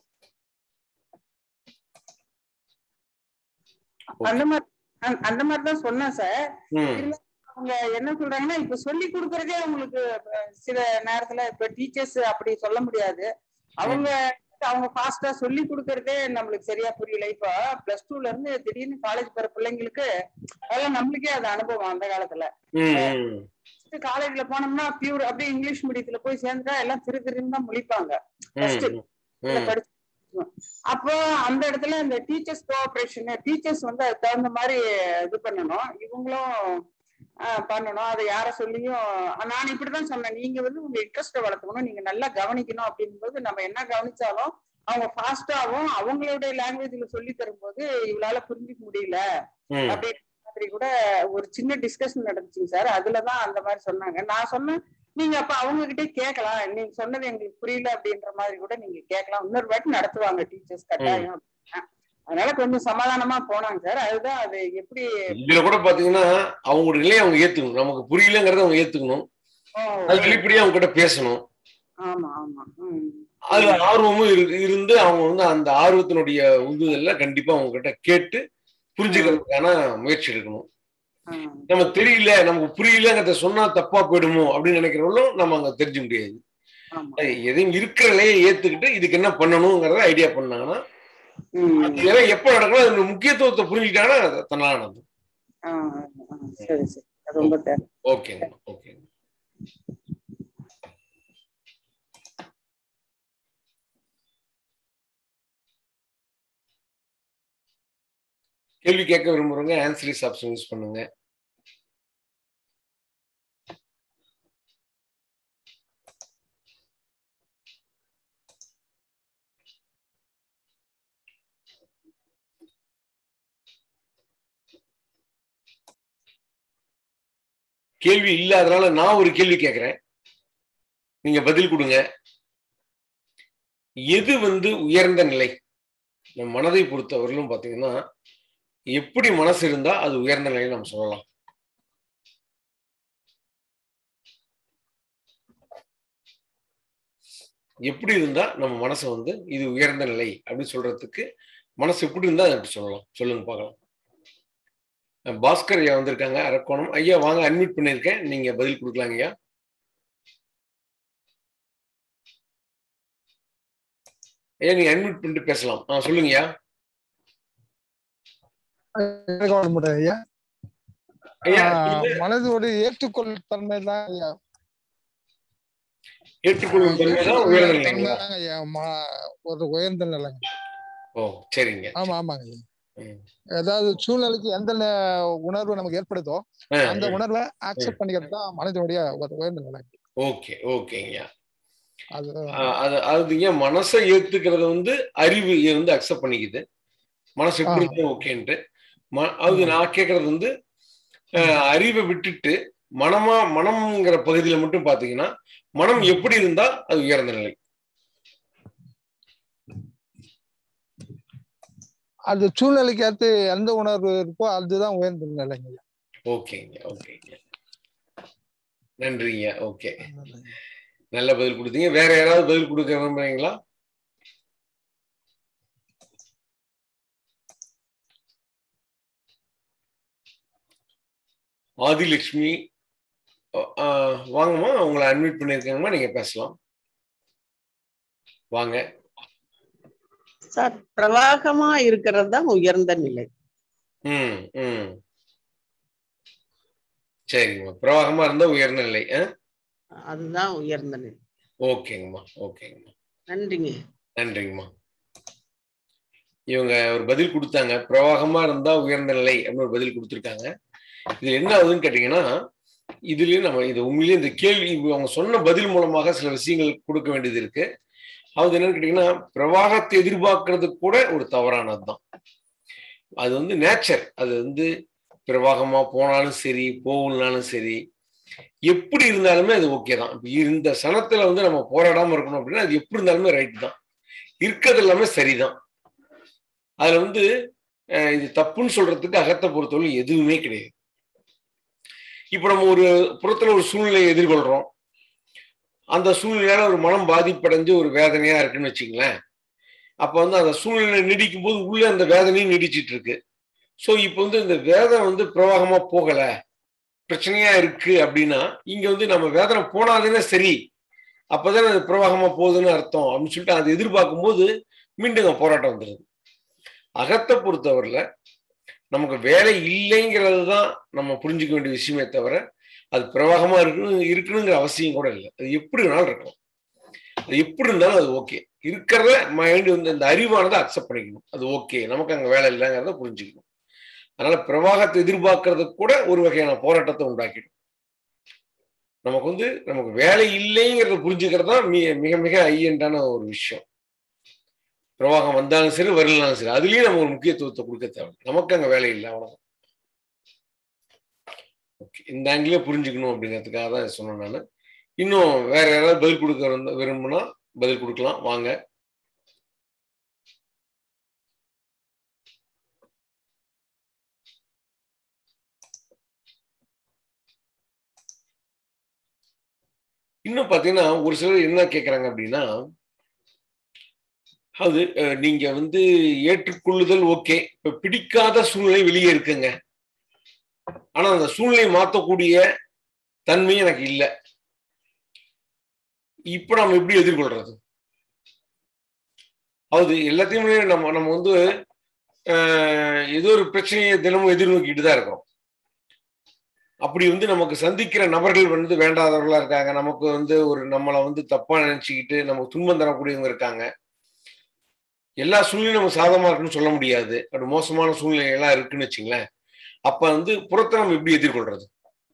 அந்த மாதிரி அந்த- அந்த மாதிரி தான் சொன்னேன் சார் ம் அவங்க என்ன சொல்றாங்கன்னா இப்ப சொல்லி கொடுக்கறதே அவங்களுக்கு அஹ், சில நேரத்துல இப்ப டீச்சர்ஸ் அப்படி சொல்ல முடியாது அவங்க அவங்க ஃபாஸ்டா சொல்லி கொடுக்கறதே நம்மளுக்கு சரியா புரியல இப்ப பிளஸ் டூல இருந்து திடீர்னு காலேஜ் போற பிள்ளைங்களுக்கு அதெல்லாம் நம்மளுக்கே அது அனுபவம் அந்த காலத்துல ம், ம் காலேஜ்ல போனோம்னா பியூர் அப்படியே இங்கிலீஷ் மீடியத்துல போய் சேர்ந்தா எல்லாம் திரு திருன்னு தான் முழிப்பாங்க First. ம், ம், படிச்சு அப்போ அந்த இடத்துல இந்த டீச்சர்ஸ் கோஆபரேஷன் டீச்சர்ஸ் வந்து அதுக்கு தகுந்த மாதிரி இது பண்ணணும் இவங்களும் ஆஹ், பண்ணணும் அதை யார சொல்லியும் நான் இப்படிதான் சொன்னேன் நீங்க வந்து உங்க இன்ட்ரெஸ்ட வளர்த்துக்கணும் நீங்க நல்லா கவனிக்கணும் அப்படிங்கும்போது நம்ம என்ன கவனிச்சாலும் அவங்க ஃபாஸ்டாவும் அவங்களுடைய லாங்குவேஜ்ல சொல்லி தரும்போது இவளால புரிஞ்சுக்க முடியல ம். அப்படின்ற மாதிரி கூட ஒரு சின்ன டிஸ்கஷன் நடந்துச்சுங்க சார் அதுலதான் அந்த மாதிரி சொன்னாங்க நான் சொன்னேன் நீங்க அப்ப அவங்க கிட்டே கேட்கலாம் நீங்க சொன்னது எங்களுக்கு புரியல அப்படின்ற மாதிரி கூட நீங்க கேட்கலாம் இன்னொரு வாட்டி நடத்துவாங்க டீச்சர்ஸ் கட்டாயம் அப்படின்னா. அதனால கொஞ்சம் சமாதானமா போனாங்க சார் அதுதான் அது எப்படி இதுல கூட பாத்தீங்கன்னா அவங்களோட நிலையை அவங்க ஏத்துக்கணும் நமக்கு புரியலங்கிறத அவங்க ஏத்துக்கணும் ஓ, அது வெளிப்படையா அவங்க கிட்ட பேசணும் ஆமா ஆமா உம் அதுல ஆர்வமும் இரு- இருந்து அவங்க வந்து அந்த ஆர்வத்தினுடைய உந்துதல்ல கண்டிப்பா அவங்க கிட்ட கேட்டு புரிஞ்சுக்கிறதுக்கான முயற்சி எடுக்கணும் ஆ, நமக்கு தெரியல நமக்கு புரியலங்கிறத சொன்னா தப்பா போயிடுமோ அப்படின்னு நினைக்கிறவங்களும் நம்ம அங்க தெரிஞ்ச முடியாது ஆமா அது எதையும் இருக்கிற நிலையை ஏத்துக்கிட்டு இதுக்கு என்ன பண்ணணுங்கிறத ஐடியா பண்ணாங்கன்னா உம் இதெல்லாம் எப்ப நடக்கணும் அதோட முக்கியத்துவத்தை புரிஞ்சுக்கிட்டாங்கன்னா அது தன்னால நடந்துடும் ஆ, ஆ, சரி சரி அது ரொம்ப தேவை ஓகேங்க ஓகேங்க கேள்வி கேட்க விரும்புறவங்க ஆன்சரிஸ் ஆப்ஷன் யூஸ் பண்ணுங்க கேள்வி இல்ல அதனால நான் ஒரு கேள்வி கேட்கிறேன் நீங்க பதில் கொடுங்க எது வந்து உயர்ந்த நிலை நம் மனதை பொறுத்தவரையிலும் பாத்தீங்கன்னா எப்படி மனசு இருந்தா அது உயர்ந்த நிலை நம்ம சொல்லலாம் எப்படி இருந்தா நம்ம மனசை வந்து இது உயர்ந்த நிலை அப்படின்னு சொல்றதுக்கு மனசு எப்படி இருந்தா அதை எப்படி சொல்லலாம் சொல்லுங்க பார்க்கலாம் அஹ் பாஸ்கர் ஐயா வந்திருக்காங்க அரக்கோணம் ஐயா வாங்க அட்மிட் பண்ணியிருக்கேன் நீங்க பதில் கொடுக்கலாங்க ஐயா ஐயா நீங்க அட்மிட் பண்ணிட்டு பேசலாம் ஆ சொல்லுங்கய்யா எனக்கு வர முடியாது ஐயா ஐயா ஆஹ் சொல்லுங்க. மனதோடு ஏற்றுக்கொள் தன்மை தான் ஐயா ஏற்றுக்கொள்ளும் தன்மை தான் உயர்ந்த தன்மை நிலைங்களா தாங்க ஐயா ம- ஒரு உயர்ந்த நிலைங்க ஓ சரிங்க ஆமா ஆமாங்க ஐயா ம். ஏதாவது சூழ்நிலைக்கு எந்த ந- உணர்வு நமக்கு ஏற்படுதோ ஆ, அந்த உணர்வை அக்செப்ட் பண்ணிக்கிறது தான் மனிதனுடைய ஒரு உயர்ந்த நிலை ஓகே ஓகேங்கய்யா அது ஆஹ் அது அதுங்க மனசை ஏத்துக்கிறது வந்து அறிவு இதை வந்து அக்செப்ட் பண்ணிக்குது மனசு எப்படி ஆ. இருந்தா ஓகேன்ட்டு ம- அது நான் கேட்கறது வந்து ஆஹ் அறிவை விட்டுட்டு மனமா மனம்ங்கிற பகுதியில மட்டும் பாத்தீங்கன்னா மனம் எப்படி இருந்தா அது உயர்ந்த நிலை அது சூழ்நிலைக்கு ஏற்று எந்த உணர்வு இருக்கோ அதுதான் உயர்ந்த நிலைங்க ஐயா. ஓகேங்க ஓகேங்க நன்றிங்க ஓகே நல்ல பதில் கொடுத்தீங்க வேற யாராவது பதில் கொடுக்க விரும்புறீங்களா ஆதிலட்சுமி அஹ், வாங்கம்மா உங்களை அட்மிட் பண்ணியிருக்கேங்கம்மா நீங்க பேசலாம் வாங்க சார் பிரவாகமா இருக்கிறது தான் உயர்ந்த நிலை ம் ம் சரிங்கம்மா பிரவாகமா இருந்தா உயர்ந்த நிலை ஆ? அதுதான் உயர்ந்த நிலை ஓகேங்கம்மா ஓகேங்கம்மா நன்றிங்க நன்றிங்கம்மா இவங்க ஒரு பதில் கொடுத்தாங்க பிரவாகமா இருந்தா உயர்ந்த நிலை அப்படின்னு ஒரு பதில் கொடுத்துருக்காங்க இது என்ன ஆகுதுன்னு கேட்டீங்கன்னா இதுலயும் நம்ம இது உண்மையிலேயே இந்த கேள்வி இப்ப அவங்க சொன்ன பதில் மூலமாக சில விஷயங்கள் கொடுக்க வேண்டியது இருக்கு அது என்னன்னு கேட்டீங்கன்னா பிரவாகத்தை எதிர்பார்க்கறது கூட ஒரு தவறானது தான் அது வந்து நேச்சர் அது வந்து பிரவாகமா போனாலும் சரி போகலனாலும் சரி எப்படி இருந்தாலுமே அது ஓகே தான் இப்ப இந்த சனத்துல வந்து நம்ம போராடாம இருக்கணும் அப்படின்னா அது எப்படி இருந்தாலுமே ரைட் தான் இருக்கிறது எல்லாமே சரிதான் அதுல வந்து அஹ், இது தப்புன்னு சொல்றதுக்கு அகத்தை பொறுத்தவரை எதுவுமே கிடையாது இப்ப நம்ம ஒரு புறத்துல ஒரு சூழ்நிலையை எதிர்கொள்றோம் அந்த சூழ்நிலையால ஒரு மனம் பாதிப்படைஞ்சு ஒரு வேதனையா இருக்குன்னு வச்சுங்களேன் அப்ப வந்து அந்த சூழ்நிலை நீடிக்கும் போது உள்ள அந்த வேதனையும் நீடிச்சிட்டு இருக்கு ஸோ இப்போ வந்து இந்த வேதனை வந்து பிரவாகமா போகல பிரச்சனையா இருக்கு அப்படின்னா இங்க வந்து நம்ம வேதனை போனாதானே சரி அப்பதான் அது பிரவாகமா போகுதுன்னு அர்த்தம் அப்படின்னு சொல்லிட்டு அதை எதிர்பார்க்கும் போது மீண்டும் அங்க போராட்டம் வந்துடுது அகத்தை பொறுத்தவரையில நமக்கு வேலை இல்லைங்கிறது தான் நம்ம புரிஞ்சுக்க வேண்டிய விஷயமே தவிர அது பிரவாகமா இருக்கணும் இருக்கணுங்கிற அவசியம் கூட இல்லை அது எப்படி வேணாலும் இருக்கலாம் அது எப்படி இருந்தாலும் அது ஓகே இருக்கிறத மைண்ட் வந்து இந்த அறிவானதை அக்செப்ட் பண்ணிக்கணும் அது ஓகே நமக்கு அங்க வேலை இல்லைங்கிறத புரிஞ்சுக்கணும் அதனால பிரவாகத்தை எதிர்பார்க்கறது கூட ஒரு வகையான போராட்டத்தை உண்டாக்கிடும் நமக்கு வந்து நமக்கு வேலை இல்லைங்கிறத புரிஞ்சுக்கிறது தான் மிக மிக மிக ஐயண்டான ஒரு விஷயம் பிரவாகம் வந்தாலும் சரி வரலனாலும் சரி அதுலயும் நம்ம ஒரு முக்கியத்துவத்தை கொடுக்க தேவை நமக்கு அங்க வேலை இல்லை அவ்வளவுதான் ஓகே இந்த ஆங்கிலே புரிஞ்சுக்கணும் அப்படிங்கிறதுக்காக தான் இதை சொன்னேன் நான் இன்னும் வேற யாராவது பதில் கொடுக்க விரும்ப- விரும்புனா பதில் கொடுக்கலாம் வாங்க இன்னும் பாத்தீங்கன்னா ஒரு சிலர் என்ன கேக்குறாங்க அப்படின்னா அது அஹ், நீங்க வந்து ஏற்றுக்கொள்ளுதல் ஓகே இப்ப பிடிக்காத சூழ்நிலை வெளியே இருக்குங்க ஆனா அந்த சூழ்நிலை மாத்தக்கூடிய தன்மை எனக்கு இல்லை இப்ப நம்ம எப்படி எதிர்கொள்றது அது எல்லாத்தையுமே நம்ம நம்ம வந்து அஹ், ஏதோ ஒரு பிரச்சனையை தினமும் எதிர்நோக்கிட்டு தான் இருக்கிறோம் அப்படி வந்து நமக்கு சந்திக்கிற நபர்கள் வந்து வேண்டாதவர்களா இருக்காங்க நமக்கு வந்து ஒரு நம்மளை வந்து தப்பா நினைச்சுக்கிட்டு நமக்கு துன்பம் தரக்கூடியவங்க இருக்காங்க எல்லா சூழ்நிலையும் நம்ம சாதகமா இருக்குன்னு சொல்ல முடியாது அப்படி மோசமான சூழ்நிலை எல்லாம் இருக்குன்னு வச்சுங்களேன் அப்ப வந்து புறத்தை நம்ம எப்படி எதிர்கொள்றது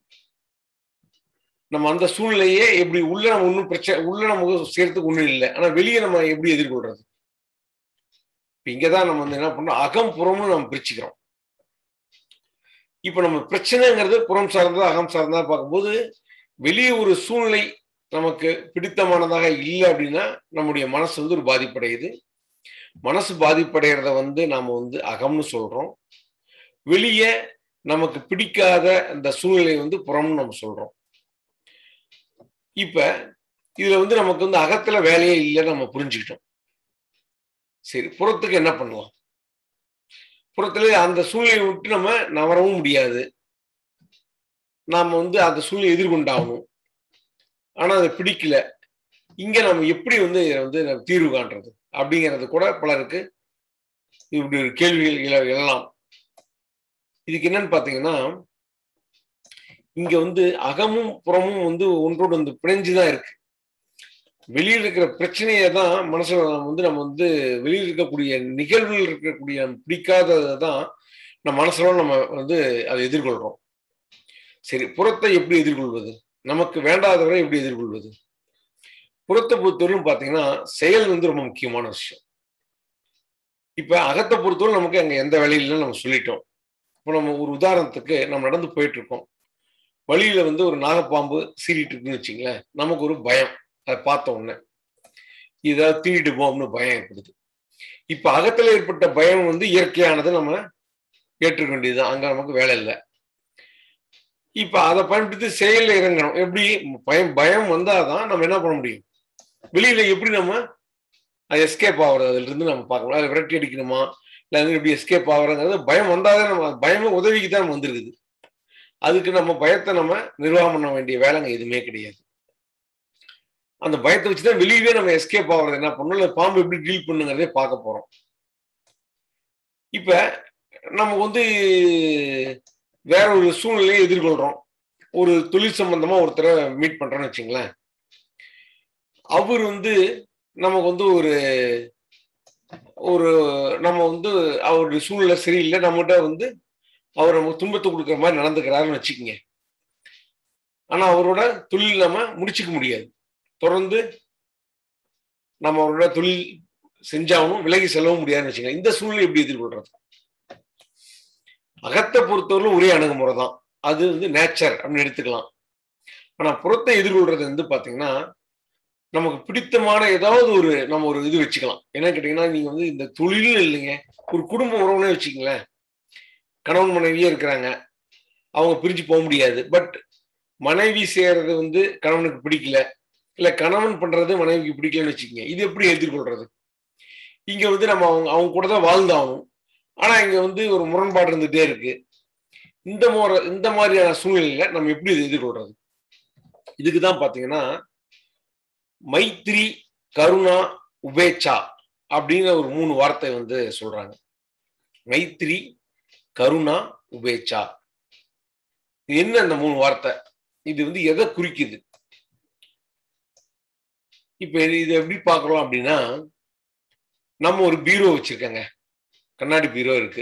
நம்ம அந்த சூழ்நிலையே எப்படி உள்ள நம்ம ஒன்றும் பிரச்சனை உள்ள நமக்கு சேர்த்துக்கு ஒண்ணும் இல்லை ஆனா வெளியே நம்ம எப்படி எதிர்கொள்றது இப்ப இங்கதான் நம்ம வந்து என்ன பண்ணோம் அகம் புறம்னு நம்ம பிரிச்சுக்கிறோம் இப்ப நம்ம பிரச்சனைங்கிறது புறம் சார்ந்ததா அகம் சார்ந்ததா பார்க்கும்போது வெளியே ஒரு சூழ்நிலை நமக்கு பிடித்தமானதாக இல்லை அப்படின்னா நம்முடைய மனசு வந்து ஒரு பாதிப்படையுது மனசு பாதிப்படைகிறத வந்து நாம வந்து அகம்னு சொல்றோம் வெளியே நமக்கு பிடிக்காத அந்த சூழ்நிலை வந்து புறம்னு நம்ம சொல்றோம் இப்ப இதுல வந்து நமக்கு வந்து அகத்துல வேலையே இல்லைன்னு நம்ம புரிஞ்சுக்கிட்டோம் சரி புறத்துக்கு என்ன பண்ணலாம் புறத்துல அந்த சூழ்நிலையை விட்டு நம்ம நவரவும் முடியாது நாம வந்து அந்த சூழ்நிலை எதிர்கொண்டாகணும் ஆனா அது பிடிக்கல இங்க நம்ம எப்படி வந்து இதை வந்து நம்ம தீர்வு காண்றது அப்படிங்கிறது கூட பலருக்கு இப்படி ஒரு கேள்விகள் எழ- எழலாம் இதுக்கு என்னன்னு பாத்தீங்கன்னா இங்க வந்து அகமும் புறமும் வந்து ஒன்றோடு வந்து பிணைஞ்சுதான் இருக்கு வெளியில் இருக்கிற பிரச்சனையை தான் மனசுல நம்ம வந்து நம்ம வந்து வெளியில் இருக்கக்கூடிய நிகழ்வுகள் இருக்கக்கூடிய நம்ம பிடிக்காததை தான் நம்ம மனசுல நம்ம வந்து அதை எதிர்கொள்றோம் சரி புறத்தை எப்படி எதிர்கொள்வது நமக்கு வேண்டாதவரை எப்படி எதிர்கொள்வது புறத்தை பொறுத்தவரையும் பாத்தீங்கன்னா செயல் வந்து ரொம்ப முக்கியமான விஷயம் இப்ப அகத்தை பொறுத்தவரை நமக்கு அங்க எந்த வேலையிலும் நம்ம சொல்லிட்டோம் இப்போ நம்ம ஒரு உதாரணத்துக்கு நம்ம நடந்து போயிட்டு இருக்கோம் வழியில வந்து ஒரு நாகப்பாம்பு சீறிட்டு இருக்குன்னு வச்சுங்களேன் நமக்கு ஒரு பயம் அதை பார்த்த உடனே இதாவது தீண்டிட்டு போம்னு பயம் ஏற்படுது இப்ப அகத்துல ஏற்பட்ட பயம் வந்து இயற்கையானது நம்ம ஏற்றுக்க வேண்டியதுதான் அங்க நமக்கு வேலை இல்லை இப்ப அதை பயன்படுத்தி செயல்ல இறங்கணும் எப்படி பயம் பயம் வந்தாதான் நம்ம என்ன பண்ண முடியும் வெளியில எப்படி நம்ம எஸ்கேப் ஆகுறது அதுல இருந்து நம்ம பார்க்கணும் அதை விரட்டி அடிக்கணுமா இல்ல அது எப்படி எஸ்கேப் ஆகுறங்கிறது பயம் வந்தாதான் நம்ம பயமே உதவிக்கு தான் வந்திருக்குது அதுக்கு நம்ம பயத்தை நம்ம நிர்வாகம் பண்ண வேண்டிய வேலைங்க எதுவுமே கிடையாது அந்த பயத்தை வச்சுதான் வெளியவே நம்ம எஸ்கேப் ஆகுறது என்ன பண்ணணும் இல்லை பாம்பு எப்படி டீல் பண்ணுங்கிறதே பார்க்க போறோம் இப்ப நம்ம வந்து வேற ஒரு சூழ்நிலையை எதிர்கொள்றோம் ஒரு தொழில் சம்பந்தமா ஒருத்தரை மீட் பண்றோம்னு வச்சுங்களேன் அவர் வந்து நமக்கு வந்து ஒரு ஒரு நம்ம வந்து அவருடைய சூழ்நிலை சரியில்லை நம்மகிட்ட வந்து அவர் நமக்கு துன்பத்தை கொடுக்குற மாதிரி நடந்துக்கிறாருன்னு வச்சுக்கோங்க ஆனா அவரோட தொழில் நம்ம முடிச்சுக்க முடியாது தொடர்ந்து நம்ம அவரோட தொழில் செஞ்சாகணும் விலகி செல்லவும் முடியாதுன்னு வச்சுக்கோங்க இந்த சூழ்நிலை எப்படி எதிர்கொள்றது அகத்தை பொறுத்தவரையிலும் ஒரே அணுகுமுறை தான் அது வந்து நேச்சர் அப்படின்னு எடுத்துக்கலாம் ஆனா புறத்தை எதிர்கொள்றது வந்து பாத்தீங்கன்னா நமக்கு பிடித்தமான ஏதாவது ஒரு நம்ம ஒரு இது வச்சுக்கலாம் என்ன கேட்டீங்கன்னா நீங்க வந்து இந்த தொழில் இல்லைங்க ஒரு குடும்ப உறவுனே வச்சுக்கங்களேன் கணவன் மனைவியே இருக்கிறாங்க அவங்க பிரிஞ்சு போக முடியாது பட் மனைவி செய்யறது வந்து கணவனுக்கு பிடிக்கல இல்ல கணவன் பண்றது மனைவிக்கு பிடிக்கலன்னு வச்சுக்கோங்க இது எப்படி எதிர்கொள்றது இங்க வந்து நம்ம அவங்க அவங்க கூட தான் வாழ்ந்தாகணும் ஆனா இங்க வந்து ஒரு முரண்பாடு இருந்துட்டே இருக்கு இந்த முறை இந்த மாதிரியான சூழ்நிலையில நம்ம எப்படி இதை எதிர்கொள்றது இதுக்கு தான் பாத்தீங்கன்னா மைத்ரி கருணா உபேச்சா அப்படிங்கிற ஒரு மூணு வார்த்தை வந்து சொல்றாங்க மைத்ரி கருணா உபேச்சா இது என்ன அந்த மூணு வார்த்தை இது வந்து எதை குறிக்குது இப்ப இது- இது எப்படி பார்க்கலாம் அப்படின்னா நம்ம ஒரு பீரோ வச்சிருக்கோங்க கண்ணாடி பீரோ இருக்கு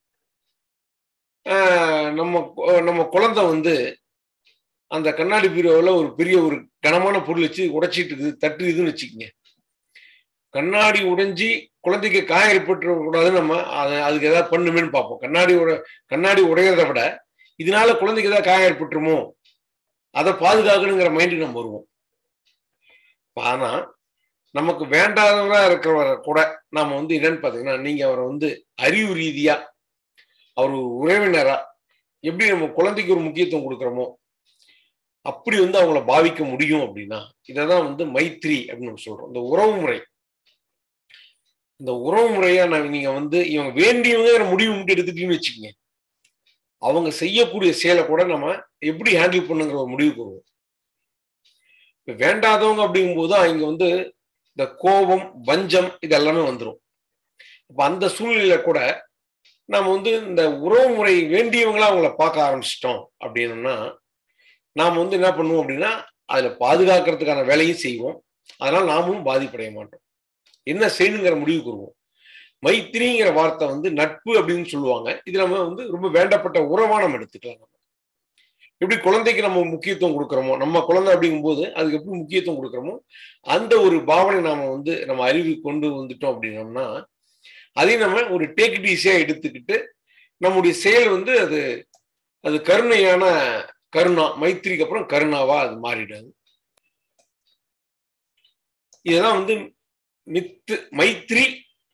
ஆஹ் நம்ம கு- நம்ம குழந்தை வந்து அந்த கண்ணாடி பீரோவில் ஒரு பெரிய ஒரு கனமான பொருள் வச்சு உடைச்சிட்டு இருக்குது தட்டுதுன்னு வச்சுக்கோங்க கண்ணாடி உடைஞ்சி குழந்தைக்கு காயம் ஏற்பட்டு கூடாதுன்னு நம்ம அதை அதுக்கு ஏதாவது பண்ணுமேன்னு பார்ப்போம் கண்ணாடி உட கண்ணாடி உடையறதை விட இதனால குழந்தைக்கு ஏதாவது காயம் ஏற்பட்டுருமோ அதை பாதுகாக்கணுங்கிற மைண்டுக்கு நம்ம வருவோம் ஆனா நமக்கு வேண்டாதவரா இருக்கிறவரை கூட நாம வந்து என்னன்னு பாத்தீங்கன்னா நீங்க அவரை வந்து அறிவு ரீதியா அவர் ஒரு உறவினரா எப்படி நம்ம குழந்தைக்கு ஒரு முக்கியத்துவம் கொடுக்குறோமோ அப்படி வந்து அவங்கள பாவிக்க முடியும் அப்படின்னா இததான் வந்து மைத்ரி அப்படின்னு நம்ம சொல்றோம் இந்த உறவு முறை இந்த உறவு முறையா நான் நீங்க வந்து இவங்க வேண்டியவங்க முடிவு மட்டும் எடுத்துட்டீங்கன்னு வச்சுக்கோங்க அவங்க செய்யக்கூடிய செயலை கூட நம்ம எப்படி ஹேண்டில் பண்ணுங்கிற ஒரு முடிவுக்கு வருவோம் இப்ப வேண்டாதவங்க அப்படிங்கும்போது இங்க வந்து இந்த கோபம் வஞ்சம் இது எல்லாமே வந்துடும் அப்ப அந்த சூழ்நிலையில கூட நம்ம வந்து இந்த உறவு முறை வேண்டியவங்களா அவங்கள பார்க்க ஆரம்பிச்சிட்டோம் அப்படின்னோம்னா நாம வந்து என்ன பண்ணுவோம் அப்படின்னா அதுல பாதுகாக்கிறதுக்கான வேலையும் செய்வோம் அதனால நாமும் பாதிப்படைய மாட்டோம் என்ன செய்யணுங்கிற முடிவுக்கு வருவோம் மைத்திரிங்கிற வார்த்தை வந்து நட்பு அப்படின்னு சொல்லுவாங்க இது நம்ம வந்து ரொம்ப வேண்டப்பட்ட உறவா நம்ம எடுத்துக்கலாம் நம்ம எப்படி குழந்தைக்கு நம்ம முக்கியத்துவம் கொடுக்குறோமோ நம்ம குழந்தை அப்படிங்கும்போது அதுக்கு எப்படி முக்கியத்துவம் கொடுக்குறோமோ அந்த ஒரு பாவனை நாம வந்து நம்ம அறிவு கொண்டு வந்துட்டோம் அப்படின்னோம்னா அதையும் நம்ம ஒரு டேக் இட் ஈஸியா எடுத்துக்கிட்டு நம்முடைய செயல் வந்து அது அது கருணையான கருணா மைத்திரிக்கு அப்புறம் கருணாவா அது மாறிடாது இதெல்லாம் வந்து மித்து மைத்ரி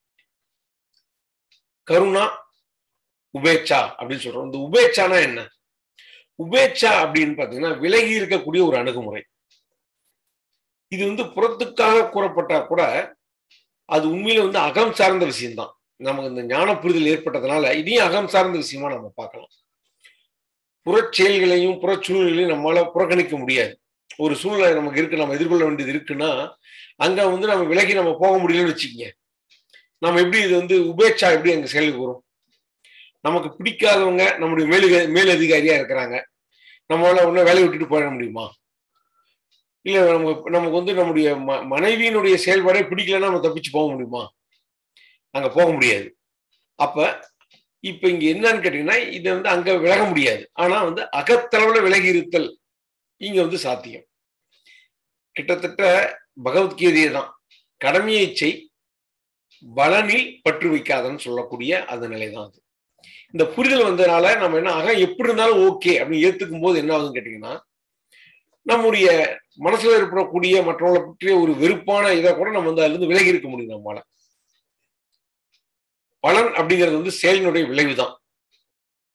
கருணா உபேட்சா அப்படின்னு சொல்றோம் இந்த உபேட்சானா என்ன உபேட்சா அப்படின்னு பாத்தீங்கன்னா விலகி இருக்கக்கூடிய ஒரு அணுகுமுறை இது வந்து புறத்துக்காக கூறப்பட்டா கூட அது உண்மையில வந்து அகம் சார்ந்த விஷயம்தான் நமக்கு இந்த ஞான புரிதல் ஏற்பட்டதுனால இதையும் அகம் சார்ந்த விஷயமா நம்ம பார்க்கலாம் புறச் செயல்களையும் புறச் சூழ்நிலையும் நம்மளால புறக்கணிக்க முடியாது ஒரு சூழ்நிலை நமக்கு இருக்கு நம்ம எதிர்கொள்ள வேண்டியது இருக்குன்னா அங்க வந்து நம்ம விலகி நம்ம போக முடியலன்னு வச்சுக்கோங்க நம்ம எப்படி இது வந்து உபேட்சா எப்படி அங்க செயலுக்கு வரும் நமக்கு பிடிக்காதவங்க நம்முடைய மேலு மேலதிகாரியா இருக்கிறாங்க நம்மளால ஒன்னும் வேலையை விட்டுட்டு போயிட முடியுமா இல்ல நமக்கு நமக்கு வந்து நம்முடைய ம- மனைவியினுடைய செயல்பாடே பிடிக்கலன்னா நம்ம தப்பிச்சு போக முடியுமா அங்க போக முடியாது அப்ப இப்ப இங்க என்னன்னு கேட்டீங்கன்னா இது வந்து அங்க விலக முடியாது ஆனா வந்து அகத்தளவுல விலகி இருத்தல் இங்க வந்து சாத்தியம் கிட்டத்தட்ட பகவத்கீதையே தான் கடமையை செய் பலனில் பற்று வைக்காதன்னு சொல்லக்கூடிய அந்த நிலை தான் அது இந்த புரிதல் வந்ததுனால நம்ம என்ன ஆக எப்படி இருந்தாலும் ஓகே அப்படின்னு ஏத்துக்கும் போது என்ன ஆகுதுன்னு கேட்டீங்கன்னா நம்முடைய மனசுல ஏற்படக்கூடிய மற்றவங்களை பற்றிய ஒரு வெறுப்பான இதை கூட நம்ம வந்து அதுல இருந்து விலகி இருக்க முடியும் நம்மளால பலன் அப்படிங்கிறது வந்து செயலினுடைய விளைவு தான்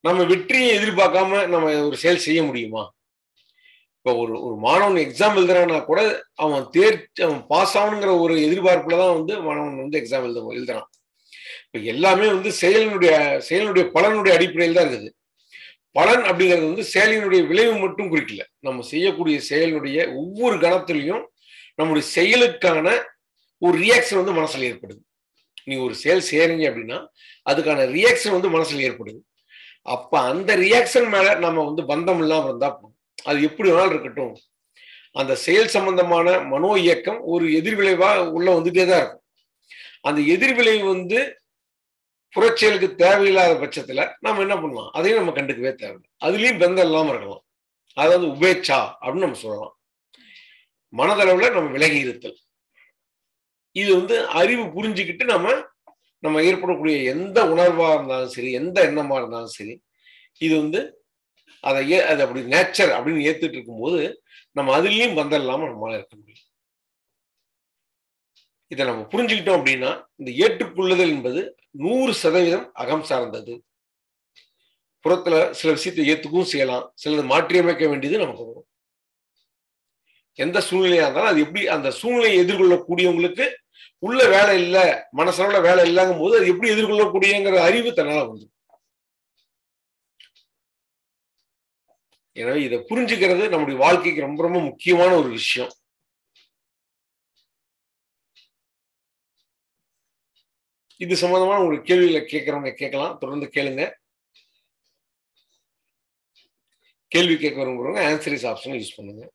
நம்ம வெற்றியை எதிர்பார்க்காம நம்ம ஒரு செயல் செய்ய முடியுமா இப்போ ஒரு ஒரு மாணவன் எக்ஸாம் எழுதுறான்னா கூட அவன் தேர்ச்சி அவன் பாஸ் ஆகணுங்கிற ஒரு எதிர்பார்ப்புல தான் வந்து மாணவன் வந்து எக்ஸாம் எழுத எழுதுறான் இப்போ எல்லாமே வந்து செயலினுடைய செயலினுடைய பலனுடைய அடிப்படையில் தான் இருக்குது பலன் அப்படிங்கிறது வந்து செயலினுடைய விளைவு மட்டும் குறிக்கல நம்ம செய்யக்கூடிய செயலினுடைய ஒவ்வொரு கணத்திலையும் நம்முடைய செயலுக்கான ஒரு ரியாக்ஷன் வந்து மனசுல ஏற்படுது நீ ஒரு செயல் செய்யறீங்க அப்படின்னா அதுக்கான ரியாக்ஷன் வந்து மனசுல ஏற்படுது அப்ப அந்த ரியாக்ஷன் மேல நம்ம வந்து பந்தம் இல்லாம இருந்தா போதும் அது எப்படி வேணாலும் இருக்கட்டும் அந்த செயல் சம்பந்தமான மனோ இயக்கம் ஒரு எதிர்விளைவா உள்ள வந்துட்டே தான் இருக்கும் அந்த எதிர்விளைவு வந்து புறச்செயலுக்கு தேவையில்லாத பட்சத்துல நம்ம என்ன பண்ணலாம் அதையும் நம்ம கண்டுக்கவே தேவையில்லை அதுலயும் பந்தம் இல்லாம இருக்கலாம் அதாவது உபேட்சா அப்படின்னு நம்ம சொல்லலாம் மனதளவுல நம்ம விலகி இருத்தல் இது வந்து அறிவு புரிஞ்சுக்கிட்டு நம்ம நம்ம ஏற்படக்கூடிய எந்த உணர்வா இருந்தாலும் சரி எந்த எண்ணமா இருந்தாலும் சரி இது வந்து அதை ஏ அது அப்படி நேச்சர் அப்படின்னு ஏத்துட்டு இருக்கும்போது நம்ம அதுலயும் பந்தம் இல்லாம நம்மளால இருக்க முடியும் இதை நம்ம புரிஞ்சுக்கிட்டோம் அப்படின்னா இந்த ஏற்றுக்கொள்ளுதல் என்பது நூறு சதவீதம் அகம் சார்ந்தது புறத்துல சில விஷயத்தை ஏத்துக்கவும் செய்யலாம் சிலது மாற்றியமைக்க வேண்டியது நமக்கு வரும் எந்த சூழ்நிலையா இருந்தாலும் அது எப்படி அந்த சூழ்நிலையை எதிர்கொள்ளக்கூடியவங்களுக்கு உள்ள வேலை இல்லை மனசளவுல வேலை இல்லைங்கும் போது அது எப்படி எதிர்கொள்ளக்கூடியங்கிற அறிவு தன்னால வந்து எனவே இதை புரிஞ்சுக்கிறது நம்முடைய வாழ்க்கைக்கு ரொம்ப ரொம்ப முக்கியமான ஒரு விஷயம் இது சம்பந்தமா உங்களுக்கு கேள்விகளை கேட்கறவங்க கேட்கலாம் தொடர்ந்து கேளுங்க கேள்வி கேட்க விரும்புறவங்க ஆன்சரிஸ் ஆப்ஷன் யூஸ் பண்ணுங்க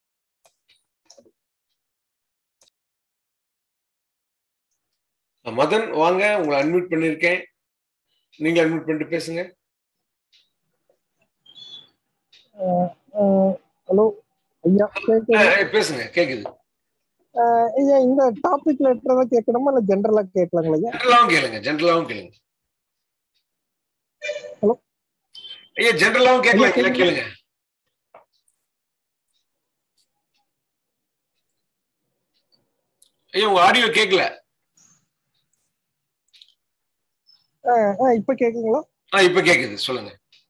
மதன் வாங்க உங்களை அட்மிட் பண்ணிருக்கேன் நீங்க அட்மிட் பண்ணிட்டு பேசுங்க ஹலோ ஐயா கேக்குது அஹ் பேசுங்க கேக்குது ஐயா இந்த டாபிக்ல இருக்கிறதா கேட்கணுமா இல்ல ஜென்ரலா கேட்கலாங்களா ஐயா ஜென்ரலாவும் கேளுங்க ஜென்ரலாவும் கேளுங்க Hello? ஐயா ஜென்ரலாவும் கேட்கலாம் ஐயா, இல்ல கேளுங்க ஐயா உங்க ஆடியோ கேட்கல ஆஹ் ஆஹ் இப்ப கேக்குங்களா ஆ இப்ப கேக்குது சொல்லுங்க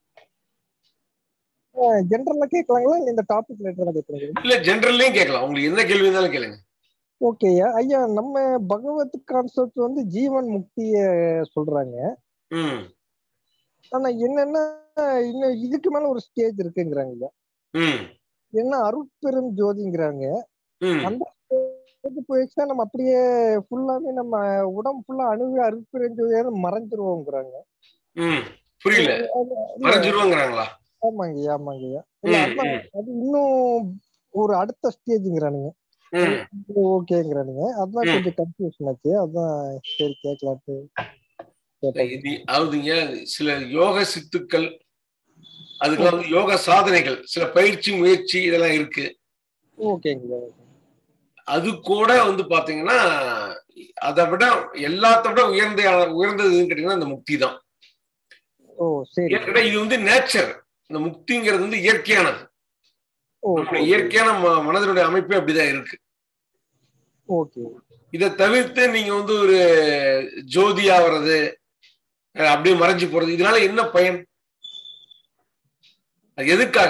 ஜென்ரலா கேட்கலாங்களா இல்ல இந்த டாபிக்ல இருக்கிறதா கேட்கலாங்களா இல்ல ஜென்ரல்லையும் கேட்கலாம் உங்களுக்கு என்ன கேள்வி இருந்தாலும் கேளுங்க ஓகே ஐயா ஐயா நம்ம பகவத் கான்செப்ட் வந்து ஜீவன் முக்திய சொல்றாங்க ம் ஆனா என்னன்னா இன்னும் இதுக்கு மேல ஒரு ஸ்டேஜ் இருக்குங்கிறாங்க ஐயா ம் என்ன அருட்பெரும் ஜோதிங்கிறாங்க ம் அந்த ஸ்டேஜ் போயிடுச்சுன்னா நம்ம அப்படியே ஃபுல்லாவே நம்ம உடம்பு ஃபுல்லா அணுவி அருட்பெரும் ஜோதியாக மறைஞ்சிருவோங்கிறாங்க ம் புரியல அது- இல்ல, மறைஞ்சிருவாங்கிறாங்களா ஆமாங்க ஐயா ஆமாங்க ஐயா இல்ல ம், அதான் ம். அது இன்னும் ஒரு அடுத்த ஸ்டேஜ்ங்கிறானுங்க ம் ஓகேங்கிறானுங்க அதான் ம். கொஞ்சம் கன்ஃபியூஷன் ஆச்சு அதான் சரி கேட்கலான்ட்டு கேட்டேன் இது அதாவதுங்க சில யோக சித்துக்கள் அதுக்கெல்லாம் வந்து யோக சாதனைகள் சில பயிற்சி முயற்சி இதெல்லாம் இருக்கு ஓகேங்க ஐயா அது கூட வந்து பாத்தீங்கன்னா அதை விட எல்லாத்த விட உயர்ந்த உயர்ந்ததுன்னு கேட்டீங்கன்னா இந்த முக்தி தான் ஓ சரி ஏன்னா இது வந்து நேச்சர் இந்த முக்திங்கிறது வந்து இயற்கையானது ஓ நம்முடைய இயற்கையான ம- மனதினுடைய அமைப்பே அப்படிதான் இருக்கு ஓகே இதை தவிர்த்து நீங்க வந்து ஒரு ஜோதி ஆவறது அஹ் அப்படியே மறைஞ்சு போறது இதனால என்ன பயன் அது எதுக்காக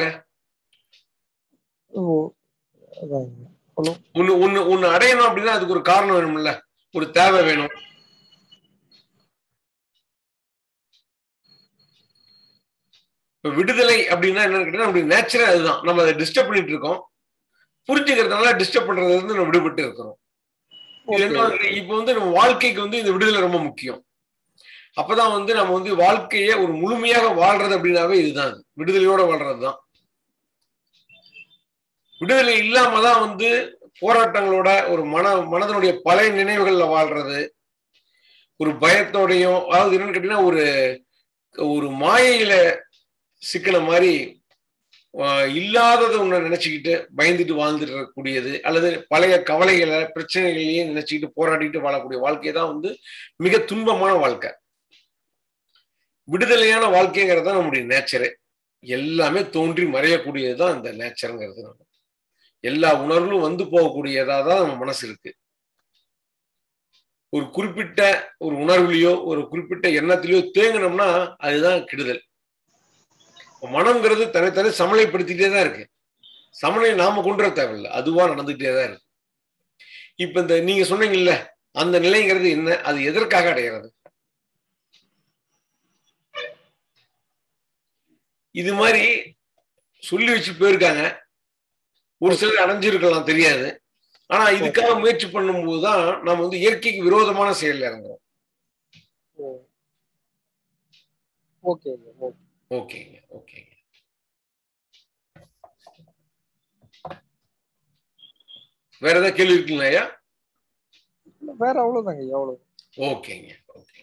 ஓ அதான் ஹலோ ஒண்ணு ஒண்ணு ஒண்ணு அடையணும் அப்படின்னா அதுக்கு ஒரு காரணம் வேணும்ல ஒரு தேவை வேணும் இப்ப விடுதலை அப்படின்னா என்னன்னு கேட்டீங்கன்னா நம்முடைய நேச்சரே அதுதான் நம்ம அதை டிஸ்டர்ப் பண்ணிட்டு இருக்கோம் புரிஞ்சுக்கிறதுனால டிஸ்டர்ப் பண்றதுல இருந்து நம்ம விடுபட்டு இருக்கிறோம் இது என்ன வந்து இப்ப வந்து நம்ம வாழ்க்கைக்கு வந்து இந்த விடுதலை ரொம்ப முக்கியம் அப்பதான் வந்து நம்ம வந்து வாழ்க்கையை ஒரு முழுமையாக வாழ்றது அப்படின்னாவே இதுதான் அது. விடுதலையோட வாழ்றதுதான் விடுதலை இல்லாம தான் வந்து போராட்டங்களோட ஒரு மன மனதனுடைய பழைய நினைவுகள்ல வாழ்றது ஒரு பயத்தோடையும் அதாவது என்னன்னு கேட்டீங்கன்னா ஒரு ஒரு மாயையில சிக்கின மாதிரி ஆஹ் இல்லாததை ஒண்ணு நினைச்சுக்கிட்டு பயந்துட்டு வாழ்ந்துட்டு இருக்கக்கூடியது அல்லது பழைய கவலைகளை பிரச்சனைகளையே நினைச்சுக்கிட்டு போராடிட்டு வாழக்கூடிய வாழ்க்கை தான் வந்து மிக துன்பமான வாழ்க்கை விடுதலையான வாழ்க்கைங்கிறது தான் நம்முடைய நேச்சரே எல்லாமே தோன்றி மறையக்கூடியது தான் இந்த நேச்சருங்கிறது நம்ம எல்லா உணர்வும் வந்து போகக்கூடியதா தான் நம்ம மனசு இருக்கு ஒரு குறிப்பிட்ட ஒரு உணர்வுலையோ ஒரு குறிப்பிட்ட எண்ணத்திலேயோ தேங்கினோம்னா அதுதான் கெடுதல் மனம்ங்கிறது தனித்தனி சமநிலைப்படுத்திட்டே தான் இருக்கு சமநிலை நாம கொண்டு வர தேவையில்லை அதுவா நடந்துகிட்டே தான் இருக்கு இப்ப இந்த நீங்க சொன்னீங்கல்ல அந்த நிலைங்கிறது என்ன அது எதற்காக அடைகிறது இது மாதிரி சொல்லி வச்சு போயிருக்காங்க ஒரு சிலர் அடைஞ்சிருக்கலாம் தெரியாது ஆனா இதுக்காக முயற்சி பண்ணும்போது தான் நம்ம வந்து இயற்கைக்கு விரோதமான செயல்ல இறங்குறோம் ஓகே ஓகே ஓகேங்க ஓகேங்க வேற ஏதாவது கேள்வி இருக்குங்களா ஐயா வேற அவ்வளவுதாங்க ஐயா அவ்வளவு ஓகேங்க ஓகே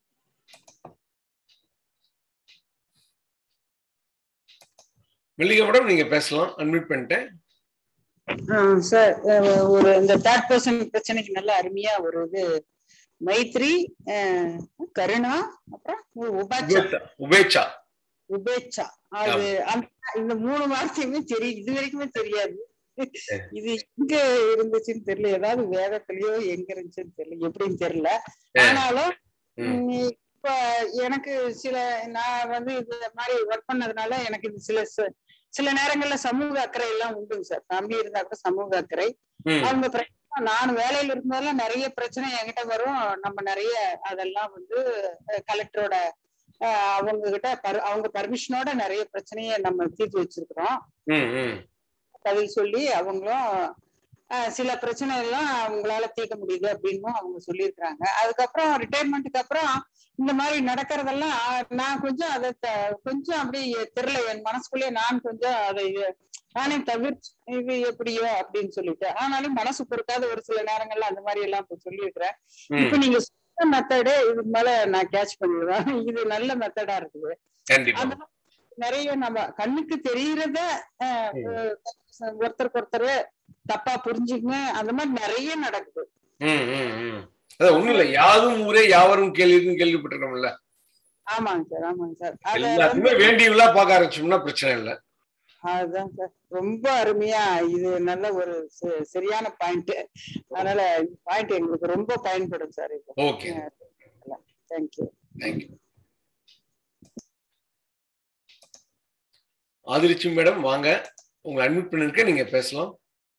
மல்லிகா மேடம் நீங்க பேசலாம் அட்மிட் பண்ணிட்டேன் சார் ஒரு இந்த தேர்ட் பர்சன் பிரச்சனைக்கு நல்ல அருமையா ஒரு இது மைத்ரி அஹ், கருணா அப்புறம் உபாச்சா உபேட்சா உபேட்சா உபேட்சா அது அந்த இந்த மூணு வார்த்தையுமே தெரியும் இது வரைக்குமே தெரியாது இது எங்க இருந்துச்சுன்னு தெரியல ஏதாவது வேதத்திலயோ எங்க இருந்துச்சுன்னு தெரியல எப்படின்னு தெரியல ஆனாலும் ம். உம், இப்ப எனக்கு சில நான் வந்து இது மாதிரி ஒர்க் பண்ணதுனால எனக்கு இது சில ச- சில நேரங்கள்ல சமூக அக்கறை எல்லாம் உண்டுங்க சார் ஃபேமிலி இருந்தா கூட சமூக அக்கறை ம், அவங்க பிரச்சனை நான் வேலையில இருந்ததெல்லாம் நிறைய பிரச்சனை என்கிட்ட வரும் நம்ம நிறைய அதெல்லாம் வந்து கலெக்டரோட அவங்க கிட்ட per- அவங்க பர்மிஷனோட நிறைய பிரச்சனையை நம்ம தீர்த்து வச்சிருக்கிறோம் ம், ம். பதில் சொல்லி அவங்களும் அஹ், சில பிரச்சனை எல்லாம் அவங்களால தீர்க்க முடியுது அப்படின்னு அவங்க சொல்லியிருக்கிறாங்க அதுக்கப்புறம் ரிட்டையர்மெண்ட்டுக்கு அப்புறம் இந்த மாதிரி நடக்கிறதெல்லாம் அஹ், நான் கொஞ்சம் அதை த- கொஞ்சம் அப்படியே தெரியல என் மனசுக்குள்ளேயே நான் கொஞ்சம் அதை நானே தவிர்த்து இது எப்படியோ அப்படின்னு சொல்லிட்டு ஆனாலும் மனசு பொறுக்காத ஒரு சில நேரங்கள்ல அந்த மாதிரி எல்லாம் இப்ப சொல்லியிருக்கிறேன் ம். இப்ப நீங்க சொன்ன மெத்தடு இதுக்கு மேல நான் கேட்ச் பண்ணிடுவேன் இது நல்ல மெத்தடா இருக்குது கண்டிப்பா அந்த மாதிரி நிறைய நம்ம கண்ணுக்கு தெரியறத அஹ், அஹ், ஒருத்தருக்கு ஒருத்தர் தப்பா புரிஞ்சுங்க அந்த மாதிரி நிறைய நடக்குது ம், ம், ம். அதான் ஒண்ணும் இல்ல யாதும் ஊரே யாவரும் கேள்வின்னு கேள்விப்பட்டிருக்கோம்ல ஆமாங்க சார் ஆமாங்க சார் அத எல்லாத்துக்குமே வந்து வேண்டியவங்களா பார்க்க ஆரம்பிச்சோம்னா பிரச்சனை இல்ல அதுதான் சார் ரொம்ப அருமையா இது நல்ல ஒரு ச- சரியான பாயிண்ட் அதனால இந்த பாயிண்ட் எங்களுக்கு ரொம்ப பயன்படும் சார் இப்போ ஓகே தேங்க்யூ தேங்க்யூ ஆதிரிச்சி மேடம் வாங்க உங்களை அட்மிட் பண்ணிருக்க நீங்க பேசலாம்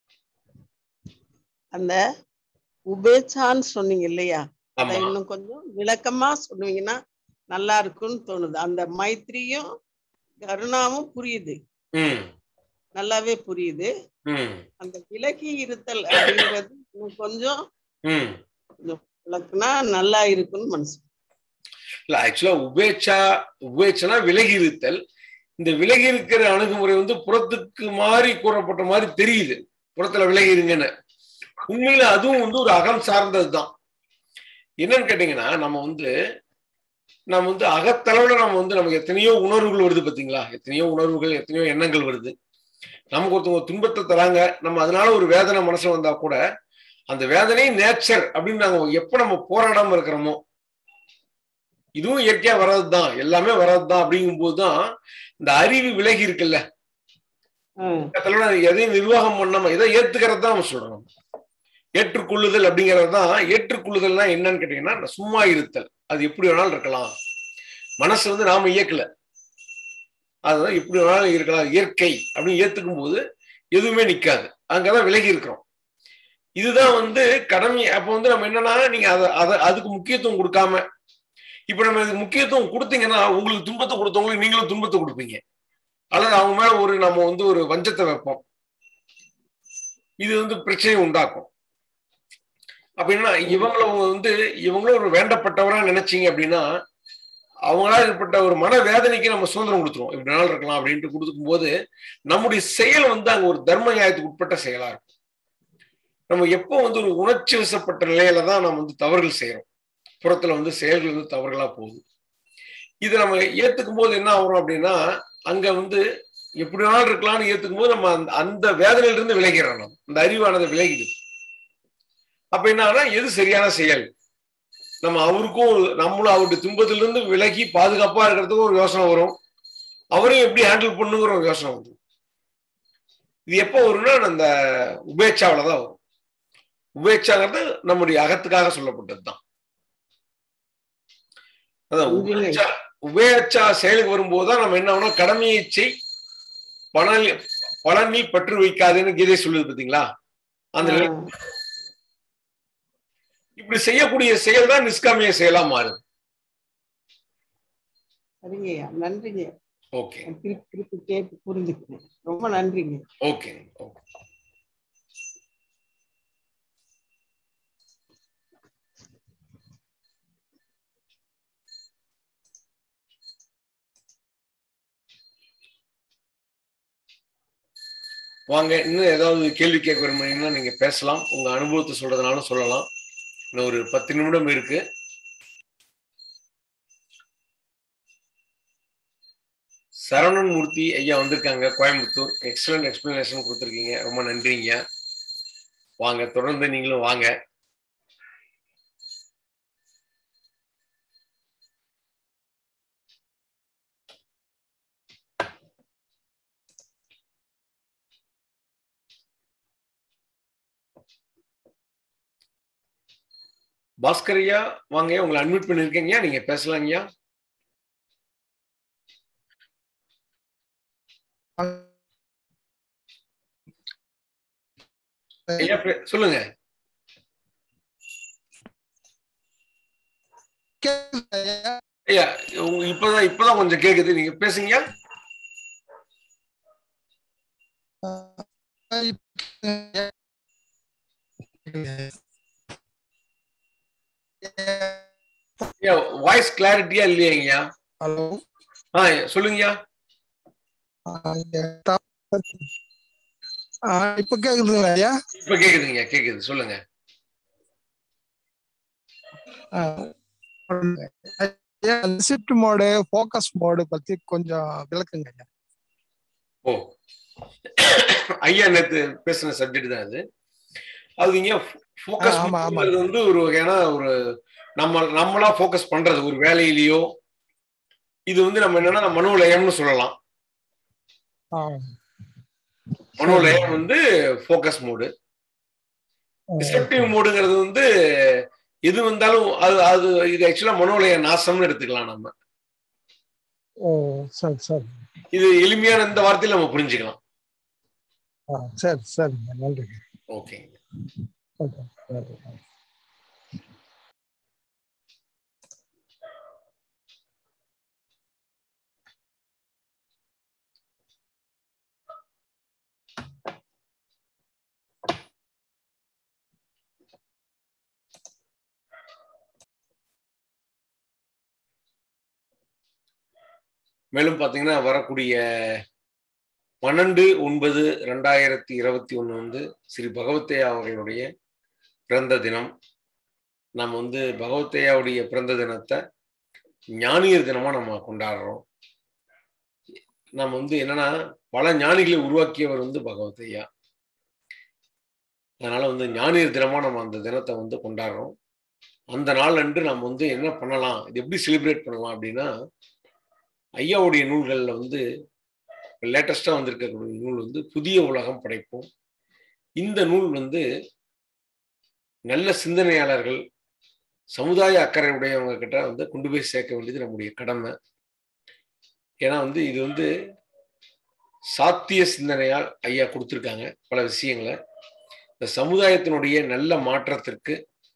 அந்த உபேச்சான்னு சொன்னீங்க இல்லையா அதை ஆமா இன்னும் கொஞ்சம் விளக்கமா சொன்னீங்கன்னா நல்லா இருக்கும்னு தோணுது அந்த மைத்திரியும் கருணாவும் புரியுது ம் நல்லாவே புரியுது ம் அந்த விலகி இருத்தல் அப்படிங்கிறது இன்னும் கொஞ்சம் ம் விளக்குனா நல்லா இருக்கும்னு மனசு இல்ல ஆக்சுவலா உபேட்சா உபேட்சனா விலகி இருத்தல் இந்த விலகி இருக்கிற அணுகுமுறை வந்து புறத்துக்கு மாறி கூறப்பட்ட மாதிரி தெரியுது புறத்துல விலகி இருங்கன்னு உண்மையில அதுவும் வந்து ஒரு அகம் சார்ந்ததுதான் என்னன்னு கேட்டீங்கன்னா நம்ம வந்து நம்ம வந்து அகத்தளவுல நம்ம வந்து நமக்கு எத்தனையோ உணர்வுகள் வருது பாத்தீங்களா எத்தனையோ உணர்வுகள் எத்தனையோ எண்ணங்கள் வருது நமக்கு ஒருத்தவங்க துன்பத்தை தராங்க நம்ம அதனால ஒரு வேதனை மனசுல வந்தா கூட அந்த வேதனை நேச்சர் அப்படின்னு நாங்க எப்ப நம்ம போராடாம இருக்கிறோமோ இதுவும் இயற்கையா வர்றதுதான் எல்லாமே வர்றதுதான் அப்படிங்கும்போது தான் இந்த அறிவு விலகி இருக்குல்ல பக்கத்துல எதையும் நிர்வாகம் பண்ணாம எதை ஏத்துக்கிறது தான் நம்ம சொல்றோம் ஏற்றுக்கொள்ளுதல் அப்படிங்கிறது தான் ஏற்றுக்கொள்ளுதல்னா என்னன்னு கேட்டீங்கன்னா சும்மா இருத்தல் அது எப்படி வேணாலும் இருக்கலாம் மனசு வந்து நாம இயக்கல அதுதான் எப்படி வேணாலும் இருக்கலாம் இயற்கை அப்படின்னு ஏத்துக்கும் போது எதுவுமே நிக்காது அங்கதான் விலகி இருக்கிறோம் இதுதான் வந்து கடமை அப்ப வந்து நம்ம என்னன்னா நீங்க அதை அதை அதுக்கு முக்கியத்துவம் கொடுக்காம இப்ப நம்ம இதுக்கு முக்கியத்துவம் கொடுத்தீங்கன்னா உங்களுக்கு துன்பத்தை கொடுத்தவங்களுக்கு நீங்களும் துன்பத்தை கொடுப்பீங்க அல்லது அவங்க மேல ஒரு நம்ம வந்து ஒரு வஞ்சத்தை வைப்போம் இது வந்து பிரச்சனையை உண்டாக்கும் அப்ப என்ன இவங்கள வந்து இவங்களும் ஒரு வேண்டப்பட்டவரா நினைச்சீங்க அப்படின்னா அவங்களால ஏற்பட்ட ஒரு மன வேதனைக்கு நம்ம சுதந்திரம் கொடுத்துருவோம் இப்படி நாள் இருக்கலாம் அப்படின்ட்டு கொடுக்கும் போது நம்முடைய செயல் வந்து அங்க ஒரு தர்ம நியாயத்துக்கு உட்பட்ட செயலா இருக்கும் நம்ம எப்போ வந்து ஒரு உணர்ச்சி வசப்பட்ட நிலையில தான் நம்ம வந்து தவறுகள் செய்யறோம் புறத்துல வந்து செயல்கள் வந்து தவறுகளா போகுது இதை நம்ம ஏத்துக்கும் போது என்ன ஆகும் அப்படின்னா அங்க வந்து எப்படி வேணாலும் இருக்கலாம்னு ஏத்துக்கும் போது நம்ம அந்த அந்த வேதனையில இருந்து விலகிறோம் நம்ம அந்த அறிவானது விலகிடுது அப்ப என்னன்னா எது சரியான செயல் நம்ம அவருக்கும் நம்மளும் அவருடைய துன்பத்திலிருந்து விலகி பாதுகாப்பா இருக்கிறதுக்கும் ஒரு யோசனை வரும் அவரையும் எப்படி ஹேண்டில் பண்ணுங்கிற ஒரு யோசனை வரும் இது எப்போ வரும்னா அந்த உபேட்சாவில தான் வரும் உபேட்சாங்கிறது நம்முடைய அகத்துக்காக சொல்லப்பட்டது தான் அதான் உபேட்சா உபயச்சா செயலுக்கு வரும்போது தான் நம்ம என்ன ஆகணும் கடமையை செய் பலனில் பலனில் பற்று வைக்காதுன்னு கீதை சொல்லுது பாத்தீங்களா அந்த நிலை இப்படி செய்யக்கூடிய செயல் தான் நிஷ்காமிய செயலா மாறுது சரிங்கய்யா நன்றிங்க ஓகே திருப்பி திருப்பி கேட்டு புரிஞ்சுக்கிறேன் ரொம்ப நன்றிங்க ஓகே ஓகே வாங்க இன்னும் ஏதாவது கேள்வி கேட்க விரும்புனீங்கன்னா நீங்க பேசலாம் உங்க அனுபவத்தை சொல்றதுனாலும் சொல்லலாம் இன்னும் ஒரு பத்து நிமிடம் இருக்கு சரவணன் மூர்த்தி ஐயா வந்திருக்காங்க கோயம்புத்தூர் எக்ஸலண்ட் எக்ஸ்பிளனேஷன் கொடுத்துருக்கீங்க ரொம்ப நன்றிங்க வாங்க தொடர்ந்து நீங்களும் வாங்க பாஸ்கர் ஐயா வாங்க உங்களை அட்மிட் பண்ணிருக்கீங்க நீங்க பேசலாங்கய்யா ஐயா பே- சொல்லுங்க ஐயா உங்க இப்பதான் இப்பதான் கொஞ்சம் கேக்குது நீங்க பேசுங்க ஐயா வாய்ஸ் கிளாரிட்டியா இல்லையாங்கய்யா ஹலோ ஆ சொல்லுங்கய்யா இப்ப கேக்குதுங்களா ஐயா இப்ப கேக்குதுங்க கேக்குது சொல்லுங்க ரிசிப்ட் மோடு ஃபோக்கஸ் மோடு பத்தி கொஞ்சம் விளக்குங்க ஐயா ஓ ஐயா நேத்து பேசின சப்ஜெக்ட் தான் அது அது இங்க ஃபோக்கஸ் ஆ, ஆமா, ஆமா. வந்து ஒரு வகையான ஒரு நம்ம நம்மளா ஃபோக்கஸ் பண்றது ஒரு வேலையிலயோ இது வந்து நம்ம என்னன்னா மனோலயம்னு சொல்லலாம் ஆ, மனோலயம் வந்து ஃபோக்கஸ் மோடு ரிசப்டிவ் மோடுங்கிறது வந்து எது வந்தாலும் அது அது இது ஆக்சுவலா மனோலய நாசம்னு எடுத்துக்கலாம் நம்ம ஓ சரி சரி இது எளிமையான இந்த வார்த்தையில நம்ம புரிஞ்சுக்கலாம் ஆ, சரி சரிங்க நன்றி ஓகே ஓகே சரி மேலும் பாத்தீங்கன்னா வரக்கூடிய பன்னெண்டு ஒன்பது ரெண்டாயிரத்தி இருபத்தி ஒண்ணு வந்து ஸ்ரீ பகவத்தையா அவர்களுடைய பிறந்த தினம் நம்ம வந்து பகவத்தையாவுடைய பிறந்த தினத்தை ஞானியர் தினமா நம்ம கொண்டாடுறோம் நம்ம வந்து என்னன்னா பல ஞானிகளை உருவாக்கியவர் வந்து பகவத்தையா அதனால வந்து ஞானியர் தினமா நம்ம அந்த தினத்தை வந்து கொண்டாடுறோம் அந்த நாள் அன்று நம்ம வந்து என்ன பண்ணலாம் இது எப்படி செலிப்ரேட் பண்ணலாம் அப்படின்னா ஐயாவுடைய நூல்களில் வந்து லேட்டஸ்டா வந்திருக்கக்கூடிய நூல் வந்து புதிய உலகம் படைப்போம் இந்த நூல் வந்து நல்ல சிந்தனையாளர்கள் சமுதாய அக்கறை உடையவங்க கிட்ட வந்து கொண்டு போய் சேர்க்க வேண்டியது நம்முடைய கடமை ஏன்னா வந்து இது வந்து சாத்திய சிந்தனையால் ஐயா கொடுத்துருக்காங்க பல விஷயங்களை இந்த சமுதாயத்தினுடைய நல்ல மாற்றத்திற்கு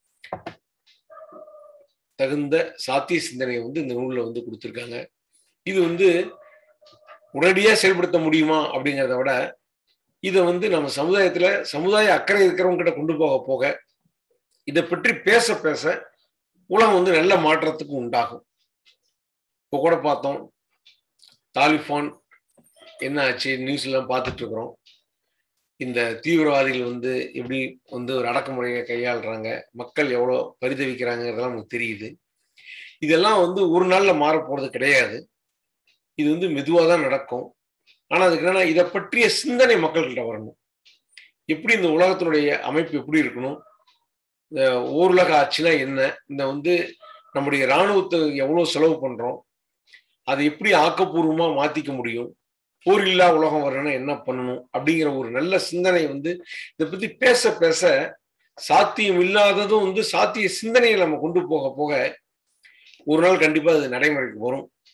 தகுந்த சாத்திய சிந்தனையை வந்து இந்த நூலில் வந்து கொடுத்துருக்காங்க இது வந்து உடனடியா செயல்படுத்த முடியுமா அப்படிங்கிறத விட இதை வந்து நம்ம சமுதாயத்துல சமுதாய அக்கறை இருக்கிறவங்க கிட்ட கொண்டு போக போக இதை பற்றி பேச பேச உலகம் வந்து நல்ல மாற்றத்துக்கு உண்டாகும் இப்போ கூட பார்த்தோம் தாலிபான் என்ன ஆச்சு நியூஸ் எல்லாம் பார்த்துட்டு இருக்கிறோம் இந்த தீவிரவாதிகள் வந்து எப்படி வந்து ஒரு அடக்குமுறையை கையாளுறாங்க மக்கள் எவ்வளோ பரிதவிக்கிறாங்கிறதெல்லாம் நமக்கு தெரியுது இதெல்லாம் வந்து ஒரு நாள்ல மாற போறது கிடையாது இது வந்து மெதுவாக தான் நடக்கும் ஆனா அதுக்கு என்னன்னா இதை பற்றிய சிந்தனை மக்கள்கிட்ட வரணும் எப்படி இந்த உலகத்தினுடைய அமைப்பு எப்படி இருக்கணும் இந்த ஓருலக ஆட்சினா என்ன இந்த வந்து நம்முடைய இராணுவத்தை எவ்வளவு செலவு பண்றோம் அதை எப்படி ஆக்கப்பூர்வமா மாத்திக்க முடியும் போர் இல்லா உலகம் வரணும்னா என்ன பண்ணணும் அப்படிங்கிற ஒரு நல்ல சிந்தனை வந்து இதை பத்தி பேச பேச சாத்தியம் இல்லாததும் வந்து சாத்திய சிந்தனையை நம்ம கொண்டு போக போக ஒரு நாள் கண்டிப்பா அது நடைமுறைக்கு வரும்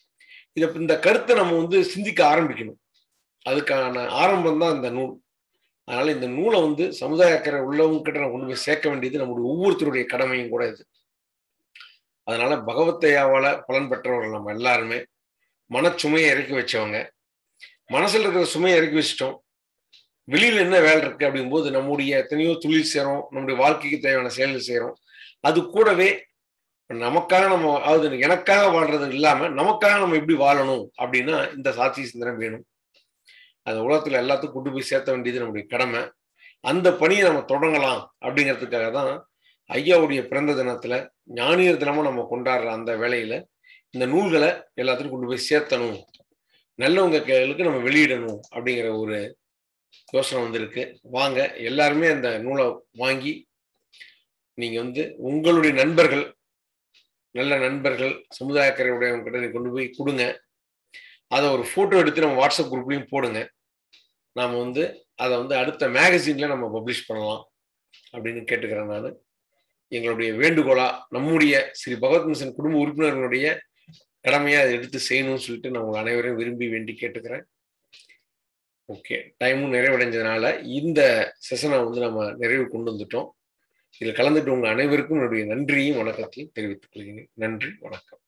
இத இந்த கருத்தை நம்ம வந்து சிந்திக்க ஆரம்பிக்கணும் அதுக்கான ஆரம்பம் தான் இந்த நூல் அதனால இந்த நூலை வந்து சமுதாய அக்கறை உள்ளவங்க கிட்ட நம்ம கொண்டு போய் சேர்க்க வேண்டியது நம்முடைய ஒவ்வொருத்தருடைய கடமையும் கூட இது அதனால பகவத்தையாவால பலன் பெற்றவர்கள் நம்ம எல்லாருமே மனச்சுமையை இறக்கி வச்சவங்க மனசுல இருக்கிற சுமையை இறக்கி வச்சிட்டோம் வெளியில என்ன வேலை இருக்கு அப்படிங்கும்போது நம்முடைய எத்தனையோ தொழில் செய்யறோம் நம்முடைய வாழ்க்கைக்கு தேவையான செயல்கள் செய்யறோம் அது கூடவே நமக்காக நம்ம அதாவது எனக்காக வாழ்றது இல்லாம நமக்காக நம்ம எப்படி வாழணும் அப்படின்னா இந்த சாட்சி சிந்தனை வேணும் அந்த உலகத்துல எல்லாத்துக்கும் கொண்டு போய் சேர்த்த வேண்டியது நம்முடைய கடமை அந்த பணியை நம்ம தொடங்கலாம் அப்படிங்கிறதுக்காக தான் ஐயாவுடைய பிறந்த தினத்துல ஞானியர் தினமும் நம்ம கொண்டாடுற அந்த வேலையில இந்த நூல்களை எல்லாத்துக்கும் கொண்டு போய் சேர்த்தணும் நல்லவங்க கைகளுக்கு நம்ம வெளியிடணும் அப்படிங்கிற ஒரு யோசனை வந்திருக்கு வாங்க எல்லாருமே அந்த நூலை வாங்கி நீங்க வந்து உங்களுடைய நண்பர்கள் நல்ல நண்பர்கள் சமுதாய அக்கறையுடையவங்க கிட்ட நீங்க கொண்டு போய் கொடுங்க அதை ஒரு போட்டோ எடுத்து நம்ம வாட்ஸ்அப் குரூப்லையும் போடுங்க நாம வந்து அதை வந்து அடுத்த மேகசின்ல நம்ம பப்ளிஷ் பண்ணலாம் அப்படின்னு கேட்டுக்கிறேன் நான் எங்களுடைய வேண்டுகோளா நம்முடைய ஸ்ரீ பகவத் மிஷன் குடும்ப உறுப்பினர்களுடைய கடமையை அதை எடுத்து செய்யணும்னு சொல்லிட்டு நான் உங்கள் அனைவரையும் விரும்பி வேண்டி கேட்டுக்கிறேன் ஓகே டைமும் நிறைவடைஞ்சதுனால இந்த செஷனை வந்து நம்ம நிறைவு கொண்டு வந்துட்டோம் இதில் கலந்துட்டு உங்கள் அனைவருக்கும் என்னுடைய நன்றியும் வணக்கத்தையும் தெரிவித்துக் கொள்கிறேன் நன்றி வணக்கம்